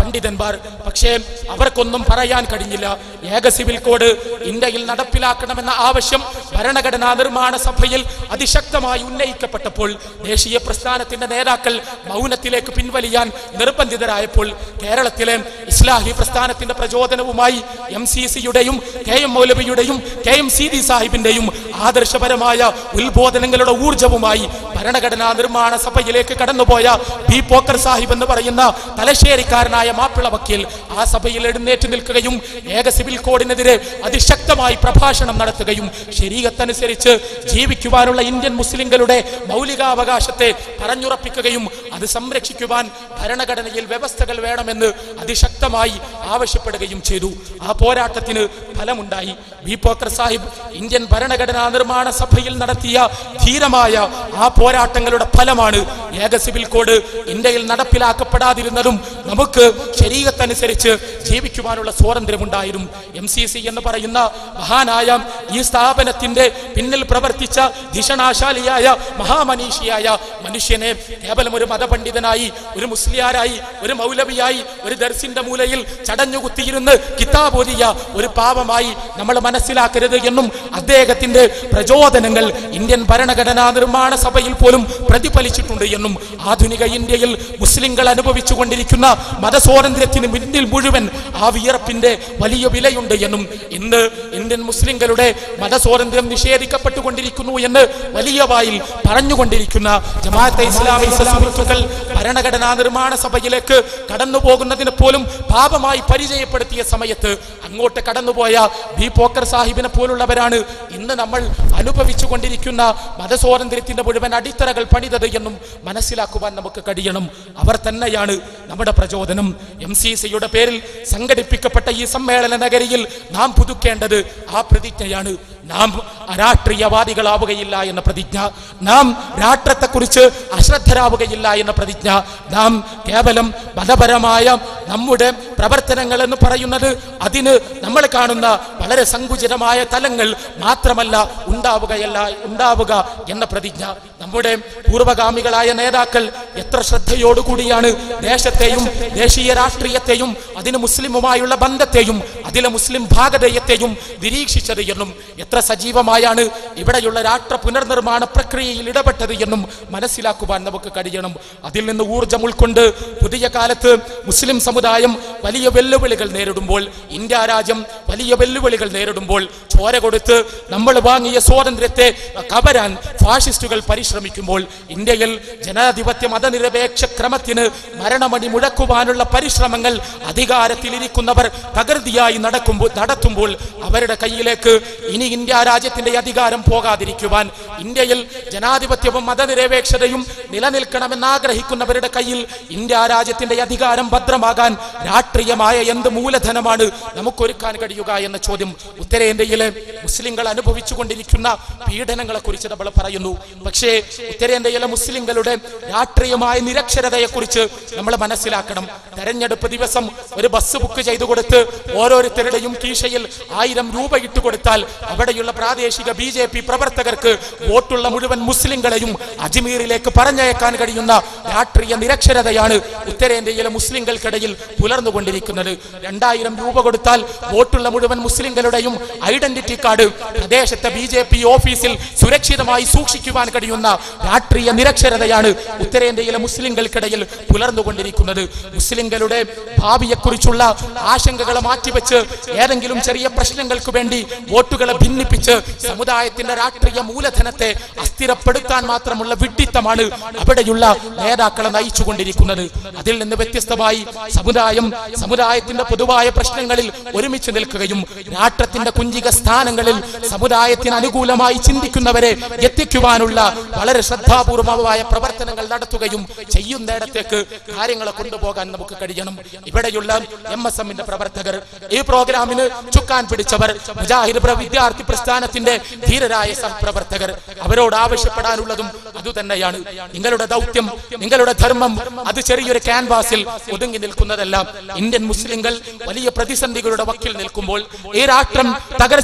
പണ്ഡിതന്മാർ പക്ഷേ അവർക്കൊന്നും പറയാൻ കഴിഞ്ഞില്ല ഏക സിവിൽ കോഡ് ഇന്ത്യയിൽ നടപ്പിലാക്കണമെന്ന ആവശ്യം ഭരണഘടനാ നിർമ്മാണ സഭയിൽ അതിശക്തമായി ഉന്നയിക്കപ്പെട്ടപ്പോൾ ദേശീയ പ്രസ്ഥാനത്തിന്റെ നേതാക്കൾ മൗനത്തിലേക്ക് പിൻവലിയാൻ നിർബന്ധിതരായപ്പോൾ കേരളത്തിലെ ഇസ്ലാഹി പ്രസ്ഥാനത്തിന്റെ പ്രചോദനവുമായി എം സി സിയുടെയും കെ എം മൗലവിയുടെയും കെ എം സി ഡി സാഹിബിന്റെയും ആദർശപരമായ ഉത്ബോധനങ്ങളുടെ ഊർജവുമായി ഭരണഘടനാ നിർമ്മാണ സഭയിലേക്ക് കടന്നുപോയ പി പോക്കർ സാഹിബ് എന്ന് പറയുന്ന തലശ്ശേരിക്കാരനായ മാപ്പിള വക്കീൽ ആ സഭയിൽ എഴുന്നേറ്റ് നിൽക്കുകയും ഏക സിവിൽ കോഡിനെതിരെ അതിശക്തമായി പ്രഭാഷണം നടത്തുകയും ശരീരത്തനുസരിച്ച് ജീവിക്കുവാനുള്ള ഇന്ത്യൻ മുസ്ലിങ്ങളുടെ മൗലികാവകാശത്തെ പറഞ്ഞുറപ്പിക്കുകയും അത് സംരക്ഷിക്കുവാൻ ഭരണഘടനയിൽ വ്യവസ്ഥകൾ വേണമെന്ന് അതിശക്തമായി ആവശ്യപ്പെടുകയും ചെയ്തു ആ പോരാട്ടത്തിന് ഫലമുണ്ടായി വി പോക്കർ സാഹിബ് ഇന്ത്യൻ ഭരണഘടനാ നിർമ്മാണ സഭയിൽ നടത്തിയ ധീരമായ ആ പോരാട്ടങ്ങളുടെ ഫലമാണ് ഏക സിവിൽ കോഡ് ഇന്ത്യയിൽ നടപ്പിലാക്കപ്പെടാതിരുന്നതും നമുക്ക് ശരീരത്തനുസരിച്ച് ജീവിക്കുവാനുള്ള സ്വാതന്ത്ര്യമുണ്ടായിരുന്നു എം സി സി എന്ന് പറയുന്ന മഹാനായ ഈ സ്ഥാപനത്തിന്റെ പിന്നിൽ പ്രവർത്തിച്ച ധിഷണാശാലിയായ മഹാമനീഷിയായ മനുഷ്യനെ കേവലം ഒരു മതപണ്ഡിതനായി ഒരു മുസ്ലിയാരായി ഒരു മൗലവിയായി ഒരു ദർസിന്റെ മൂലയിൽ ചടഞ്ഞുകുത്തിയിരുന്ന് കിതാബോധിയ ഒരു പാവമായി നമ്മൾ മനസ്സിലാക്കരുത് എന്നും അദ്ദേഹത്തിന്റെ പ്രചോദനങ്ങൾ ഇന്ത്യൻ ഭരണഘടനാ നിർമ്മാണ സഭയിൽ പോലും പ്രതിഫലിച്ചിട്ടുണ്ട് എന്നും ആധുനിക ഇന്ത്യയിൽ മുസ്ലിങ്ങൾ അനുഭവിച്ചുകൊണ്ടിരിക്കുന്ന മതസ്വാതന്ത്ര്യത്തിന് പിന്നിൽ മുഴുവൻ ആ വിയർപ്പിന്റെ വലിയ വിലയുണ്ട് എന്നും ഇന്ന് ഇന്ത്യൻ മുസ്ലിങ്ങളുടെ മതസ്വാതന്ത്ര്യം നിഷേധിക്കപ്പെട്ടുകൊണ്ടിരിക്കുന്നു എന്ന് വലിയ വായിൽ പറഞ്ഞുകൊണ്ടിരിക്കുന്ന ജമാഅത്തെ ഇസ്ലാമി സുഹൃത്തുക്കൾ ഭരണഘടനാ നിർമ്മാണ സഭയിലേക്ക് കടന്നു പോകുന്നതിന് പോലും പാപമായി പരിചയപ്പെടുത്തിയ സമയത്ത് അങ്ങോട്ട് കടന്നുപോയ ബി പോക്കർ സാഹിബിനെ പോലുള്ളവരാണ് ഇന്ന് നമ്മൾ അനുഭവിച്ചു കൊണ്ടിരിക്കുന്ന മതസ്വാതന്ത്ര്യത്തിന്റെ മുഴുവൻ അടിത്തറകൾ പണിതത് എന്നും മനസ്സിലാക്കുവാൻ നമുക്ക് കഴിയണം അവർ തന്നെയാണ് നമ്മുടെ പ്രചോദനം എം സി സിയുടെ പേരിൽ സംഘടിപ്പിക്കപ്പെട്ട ഈ സമ്മേളന നഗരിയിൽ നാം പുതുക്കേണ്ടത് ആ പ്രതിജ്ഞയാണ് നാം അരാഷ്ട്രീയവാദികളാവുകയില്ല എന്ന പ്രതിജ്ഞ നാം രാഷ്ട്രത്തെക്കുറിച്ച് അശ്രദ്ധരാവുകയില്ല എന്ന പ്രതിജ്ഞ നാം കേവലം മതപരമായ നമ്മുടെ പ്രവർത്തനങ്ങൾ എന്ന് പറയുന്നത് അതിന് നമ്മൾ കാണുന്ന വളരെ സങ്കുചിതമായ തലങ്ങൾ മാത്രമല്ല ഉണ്ടാവുകയല്ല ഉണ്ടാവുക എന്ന പ്രതിജ്ഞ നമ്മുടെ പൂർവഗാമികളായ നേതാക്കൾ എത്ര ശ്രദ്ധയോടുകൂടിയാണ് ദേശത്തെയും ദേശീയ രാഷ്ട്രീയത്തെയും അതിന് മുസ്ലിമുമായുള്ള ബന്ധത്തെയും അതിലെ മുസ്ലിം ഭാഗതയത്തെയും നിരീക്ഷിച്ചത് എന്നും എത്ര സജീവമായാണ് ഇവിടെയുള്ള രാഷ്ട്ര പുനർനിർമ്മാണ പ്രക്രിയയിൽ ഇടപെട്ടത് എന്നും മനസ്സിലാക്കുവാൻ നമുക്ക് കഴിയണം അതിൽ നിന്ന് ഊർജം ഉൾക്കൊണ്ട് പുതിയ കാലത്ത് മുസ്ലിം സമുദായം വലിയ വെല്ലുവിളികൾ നേരിടുമ്പോൾ ഇന്ത്യ രാജ്യം വലിയ വെല്ലുവിളികൾ നേരിടുമ്പോൾ ചോര കൊടുത്ത് നമ്മൾ വാങ്ങിയ സ്വാതന്ത്ര്യത്തെ കവരാൻ ഫാഷിസ്റ്റുകൾ പരിശ്രമിക്കുമ്പോൾ ഇന്ത്യയിൽ ജനാധിപത്യ മതനിരപേക്ഷ ക്രമത്തിന് മരണമണി മുഴക്കുവാനുള്ള പരിശ്രമങ്ങൾ അധികാരത്തിലിരിക്കുന്നവർ തകൃതിയായി നടക്കുമ്പോൾ നടത്തുമ്പോൾ അവരുടെ കയ്യിലേക്ക് ഇനി ഇന്ത്യ രാജ്യത്തിന്റെ അധികാരം പോകാതിരിക്കുവാൻ ഇന്ത്യയിൽ ജനാധിപത്യവും മതനിരപേക്ഷതയും നിലനിൽക്കണമെന്ന് ആഗ്രഹിക്കുന്നവരുടെ കയ്യിൽ ഇന്ത്യ രാജ്യത്തിന്റെ അധികാരം ഭദ്രമാകാൻ രാഷ്ട്രീയമായ എന്ത് മൂലധനമാണ് നമുക്കൊരുക്കാൻ കഴിയുക എന്ന ചോദ്യം ഉത്തരേന്ത്യയിലെ മുസ്ലിങ്ങൾ അനുഭവിച്ചുകൊണ്ടിരിക്കുന്ന പീഡനങ്ങളെ കുറിച്ച് നമ്മൾ പറയുന്നു പക്ഷേ ഉത്തരേന്ത്യയിലെ മുസ്ലിങ്ങളുടെ രാഷ്ട്രീയമായ നിരക്ഷരതയെ കുറിച്ച് നമ്മൾ മനസ്സിലാക്കണം തെരഞ്ഞെടുപ്പ് ദിവസം ഒരു ബസ് ബുക്ക് ചെയ്തു കൊടുത്ത് ഓരോരുത്തരുടെയും കീശയിൽ ആയിരം രൂപ ഇട്ട് കൊടുത്താൽ അവിടെയുള്ള പ്രാദേശിക ബി ജെ പി പ്രവർത്തകർക്ക് വോട്ടുള്ള മുഴുവൻ മുസ്ലിങ്ങളെയും അജ്മീറിലേക്ക് പറഞ്ഞയക്കാൻ കഴിയുന്ന രാഷ്ട്രീയ നിരക്ഷരതയാണ് ഉത്തരേന്ത്യയിലെ മുസ്ലിങ്ങൾക്കിടയിൽ പുലർന്നുകൊണ്ടിരിക്കുന്നത് രണ്ടായിരം രൂപ കൊടുത്താൽ വോട്ടുള്ള മുഴുവൻ മുസ്ലിങ്ങളുടെയും ഐഡന്റിറ്റി കാർഡ് പ്രദേശത്തെ ബി ജെ പി ഓഫീസിൽ സുരക്ഷിതമായി സൂക്ഷിക്കുവാൻ കഴിയുന്ന രാഷ്ട്രീയ നിരക്ഷരതയാണ് ഉത്തരേന്ത്യയിലെ മുസ്ലിങ്ങൾക്കിടയിൽ പുലർന്നുകൊണ്ടിരിക്കുന്നത് മുസ്ലിങ്ങളുടെ ഭാവിയെക്കുറിച്ചുള്ള ആശങ്കകളെ മാറ്റിവെച്ച് ഏതെങ്കിലും ചെറിയ പ്രശ്നങ്ങൾക്ക് വേണ്ടി വോട്ടുകളെ ഭിന്നിപ്പിച്ച് സമുദായത്തിന്റെ രാഷ്ട്രീയ മൂലധനത്തെ അസ്ഥിരപ്പെടുത്താൻ മാത്രമുള്ള വിഡ്ഢിത്തമാണ് അവിടെയുള്ള നേതാക്കളെ നയിച്ചുകൊണ്ടിരിക്കുന്നത് അതിൽ നിന്ന് വ്യത്യസ്തമായി സമുദായം സമുദായത്തിന്റെ പൊതുവായ പ്രശ്നങ്ങളിൽ ഒരുമിച്ച് നിൽക്കുകയും രാഷ്ട്രത്തിന്റെ കുഞ്ചിക സ്ഥാനങ്ങളിൽ സമുദായത്തിന് അനുകൂലമായി ചിന്തിക്കുന്നവരെ എത്തിക്കുവാനുള്ള വളരെ ശ്രദ്ധാപൂർവമായ പ്രവർത്തനങ്ങൾ നടത്തുകയും ചെയ്യുന്നിടത്തേക്ക് കാര്യങ്ങളെ കൊണ്ടുപോകാൻ നമുക്ക് കഴിയണം ഇവിടെയുള്ള എം എസ് എമ്മിന്റെ പ്രവർത്തകർ ഈ പ്രോഗ്രാമിന് ചുക്കാൻ പിടിച്ചവർ മുജാഹിദ് പ്ര- വിദ്യാർത്ഥി പ്രസ്ഥാനത്തിന്റെ ധീരരായ സഹപ്രവർത്തകർ അവരോട് ആവശ്യപ്പെടാനുള്ളതും അതുതന്നെയാണ് നിങ്ങളുടെ ദൗത്യം നിങ്ങളുടെ ധർമ്മം അത് ചെറിയൊരു ക്യാൻവാസിൽ ഒതുങ്ങി നിൽക്കുന്നതല്ല ഇന്ത്യൻ മുസ്ലിങ്ങൾ വലിയ പ്രതിസന്ധികളുടെ വക്കിൽ നിൽക്കുമ്പോൾ ഈ രാഷ്ട്രം തകർച്ചയുടെ വക്കിൽ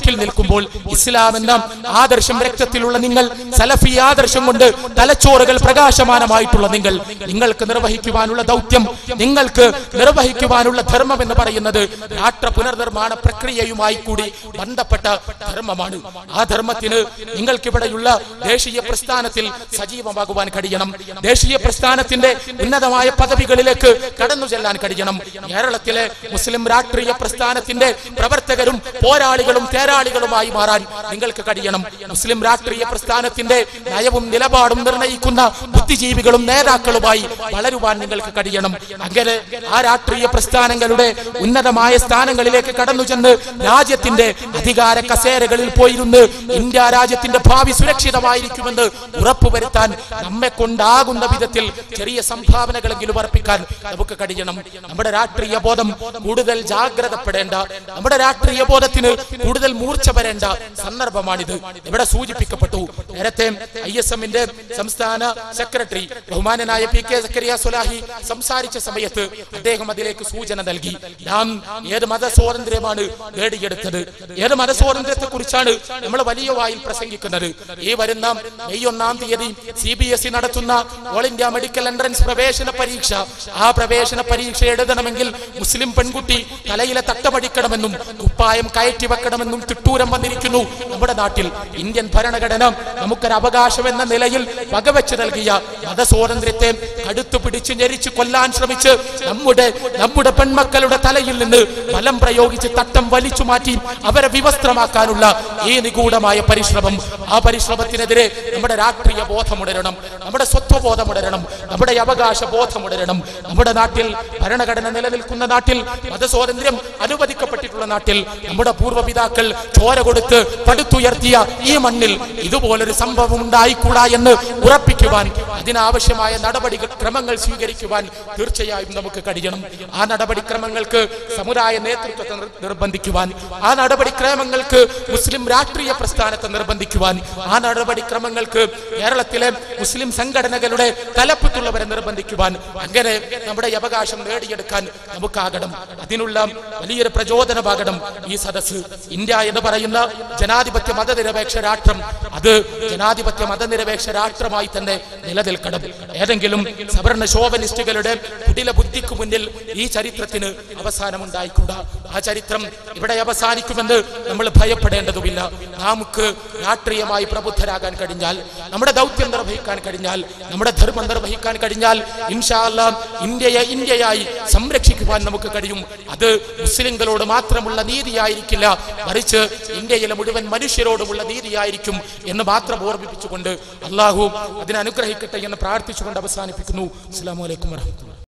വക്കിൽ നിൽക്കുമ്പോൾ ഇസ്ലാം എന്ന ആദർശം രക്തത്തിലുള്ള നിങ്ങൾ സലഫി ആദർശം കൊണ്ട് തലച്ചോറുകൾ പ്രകാശമാനമായിട്ടുള്ള നിങ്ങൾ നിങ്ങൾക്ക് നിർവഹിക്കുവാനുള്ള ദൗത്യം നിങ്ങൾക്ക് നിർവഹിക്കുവാനുള്ള ധർമ്മം എന്ന് പറയുന്നത് രാഷ്ട്ര പുനർനിർമ്മാണ പ്രക്രിയയുമായി കൂടി ബന്ധപ്പെട്ട ധർമ്മമാണ് ആ ധർമ്മത്തിന് നിങ്ങൾക്കിവിടെയുള്ള ദേശീയ പ്രസ്ഥാനത്തിൽ സജീവമാകുവാൻ കഴിയണം ദേശീയ പ്രസ്ഥാനത്തിന്റെ ഉന്നതമായ പദവികളിലേക്ക് കടന്നു ചെല്ലാൻ കഴിയണം കേരളത്തിലെ മുസ്ലിം രാഷ്ട്രീയ പ്രസ്ഥാനത്തിന്റെ പ്രവർത്തകരും പോരാളികളും തേരാളികളുമായി മാറാൻ നിങ്ങൾക്ക് കഴിയണം മുസ്ലിം രാഷ്ട്രീയ പ്രസ്ഥാനത്തിന്റെ നയവും നിലപാടും നിർണയിക്കുന്ന ബുദ്ധിജീവികളും നേതാക്കളുമായി വളരുവാൻ നിങ്ങൾക്ക് കഴിയണം അങ്ങനെ ആ രാഷ്ട്രീയ പ്രസ്ഥാനങ്ങളുടെ ഉന്നതമായ സ്ഥാനങ്ങളിലേക്ക് കടന്നു ചെന്ന് രാജ്യത്തിന്റെ അധികാര കസേരകളിൽ പോയിരുന്ന് ഇന്ത്യ രാജ്യത്തിന്റെ ഭാവി സുരക്ഷിതമായിരിക്കുമെന്ന് ഉറപ്പുവരുത്താൻ നമ്മെ കൊണ്ടാകുന്ന വിധത്തിൽ ചെറിയ സംഭാവനകളെങ്കിലും അർപ്പിക്കാൻ നമുക്ക് കഴിയണം നമ്മുടെ രാഷ്ട്രീയ ബോധം കൂടുതൽ ജാഗ്രതപ്പെടേണ്ട നമ്മുടെ രാഷ്ട്രീയ ബോധത്തിന് കൂടുതൽ മൂർച്ച വരേണ്ട സന്ദർഭമാണിത് ഇവിടെ സൂചിപ്പിക്കപ്പെട്ടു നേരത്തെ ഐ എസ് എമ്മിന്റെ സംസ്ഥാന സെക്രട്ടറി ബഹുമാനനായ പി കെ സക്കരിയ സുലാഹി സംസാരിച്ച സമയത്ത് അദ്ദേഹം അതിലേക്ക് സൂചന നൽകി നാം ഏത് മതസ്വാതന്ത്ര്യമാണ് നേടിയെടുത്തത് ഏത് മതസ്വാതന്ത്ര്യത്തെ കുറിച്ചാണ് നമ്മൾ വലിയ വായിൽ പ്രസംഗിക്കുന്നത് ഈ വരുന്ന മെയ് ഒന്നാം തീയതി സി ബി എസ് ഇ നടത്തുന്ന ഓൾ ഇന്ത്യ മെഡിക്കൽ എൻട്രൻസ് പ്രവേശന പരീക്ഷ ആ പ്രവേശന പരീക്ഷ എഴുതണമെങ്കിൽ മുസ്ലിം പെൺകുട്ടി തലയിലെ തട്ടമടിക്കണമെന്നും കുപ്പായം കയറ്റി വെക്കണമെന്നും തിട്ടൂരം വന്നിരിക്കുന്നു നമ്മുടെ നാട്ടിൽ ഇന്ത്യൻ ഭരണഘടന നമുക്കൊരു അവകാശം എന്ന നിലയിൽ വകവെച്ച് നൽകിയ മതസ്വാതന്ത്ര്യത്തെ കടുത്തു പിടിച്ച് ഞെരിച്ച് കൊല്ലാൻ ശ്രമിച്ച് നമ്മുടെ നമ്മുടെ പെൺമക്കളുടെ തലയിൽ നിന്ന് ബലം പ്രയോഗിച്ച് തട്ടം വലിച്ചു മാറ്റി അവരെ വിവസ്ത്രമാക്കാനുള്ള ഈ നിഗൂഢമായ പരിശ്രമം ആ പരിശ്രമത്തിനെതിരെ നമ്മുടെ രാഷ്ട്രീയ ബോധമുടരണം നമ്മുടെ സ്വത്വബോധമുടരണം നമ്മുടെ അവകാശ ബോധമുടരണം നമ്മുടെ നാട്ടിൽ ഭരണഘടന നിലനിൽക്കുന്ന നാട്ടിൽ മതസ്വാതന്ത്ര്യം അനുവദിക്കപ്പെട്ടിട്ടുള്ള നാട്ടിൽ നമ്മുടെ പൂർവ്വപിതാക്കൾ ചോര കൊടുത്ത് പടുത്തുയർത്തിയ ഈ മണ്ണിൽ ഇതുപോലൊരു സംഭവം ഉണ്ടായിക്കൂടാ എന്ന് ഉറപ്പിക്കുവാൻ അതിനാവശ്യമായ നടപടി ക്രമങ്ങൾ സ്വീകരിക്കുവാൻ തീർച്ചയായും നമുക്ക് കഴിയണം ആ നടപടിക്രമങ്ങൾക്ക് സമുദായ നേതൃത്വത്തെ നിർ- നിർബന്ധിക്കുവാൻ ആ നടപടിക്രമങ്ങൾക്ക് മുസ്ലിം രാഷ്ട്രീയ പ്രസ്ഥാനത്തെ നിർബന്ധിക്കുവാൻ ആ നടപടിക്രമങ്ങൾക്ക് കേരളത്തിലെ മുസ്ലിം സംഘടനകളുടെ തലപ്പത്തുള്ളവരെ നിർബന്ധിക്കുവാൻ അങ്ങനെ നമ്മുടെ ഈ അവകാശം നേടിയെടുക്കാൻ നമുക്കാകണം അതിനുള്ള വലിയൊരു പ്രചോദനമാകണം ഈ സദസ്സ് ഇന്ത്യ എന്ന് പറയുന്ന ജനാധിപത്യ മതനിരപേക്ഷ രാഷ്ട്രം അത് ജനാധിപത്യ മതനിരപേക്ഷ രാഷ്ട്രമായി തന്നെ നിലനിൽക്കണം ഏതെങ്കിലും സവർണ ശോഭനിസ്റ്റുകളുടെ കുടില ബുദ്ധിക്ക് മുന്നിൽ ഈ ചരിത്രത്തിന് അവസാനമുണ്ടായിക്കൂടാ ആ ചരിത്രം ഇവിടെ അവസാനിക്കുമെന്ന് നമ്മൾ ഭയപ്പെടേണ്ടതുമില്ല നമുക്ക് രാഷ്ട്രീയമായി പ്രബുദ്ധരാകാൻ കഴിഞ്ഞാൽ നമ്മുടെ ദൗത്യം നിർവഹിക്കാൻ കഴിഞ്ഞാൽ നമ്മുടെ ധർമ്മം നിർവഹിക്കാൻ കഴിഞ്ഞാൽ ഇൻഷാ അല്ലാ ഇന്ത്യയെ ഇന്ത്യയായി സംരക്ഷിക്കുവാൻ നമുക്ക് കഴിയും അത് മുസ്ലിങ്ങളോട് മാത്രമുള്ള നീതിയായിരിക്കില്ല മറിച്ച് ഇന്ത്യയിലെ മുഴുവൻ മനുഷ്യരോടുമുള്ള നീതിയായിരിക്കും എന്ന് മാത്രം ഓർമ്മിപ്പിച്ചുകൊണ്ട് അള്ളാഹു അതിനെ അനുഗ്രഹിക്കട്ടെ എന്ന് പ്രാർത്ഥിച്ചുകൊണ്ട് അവസാനിപ്പിക്കുന്നു അസ്സാം വലൈക്കും വരഹമുല്ല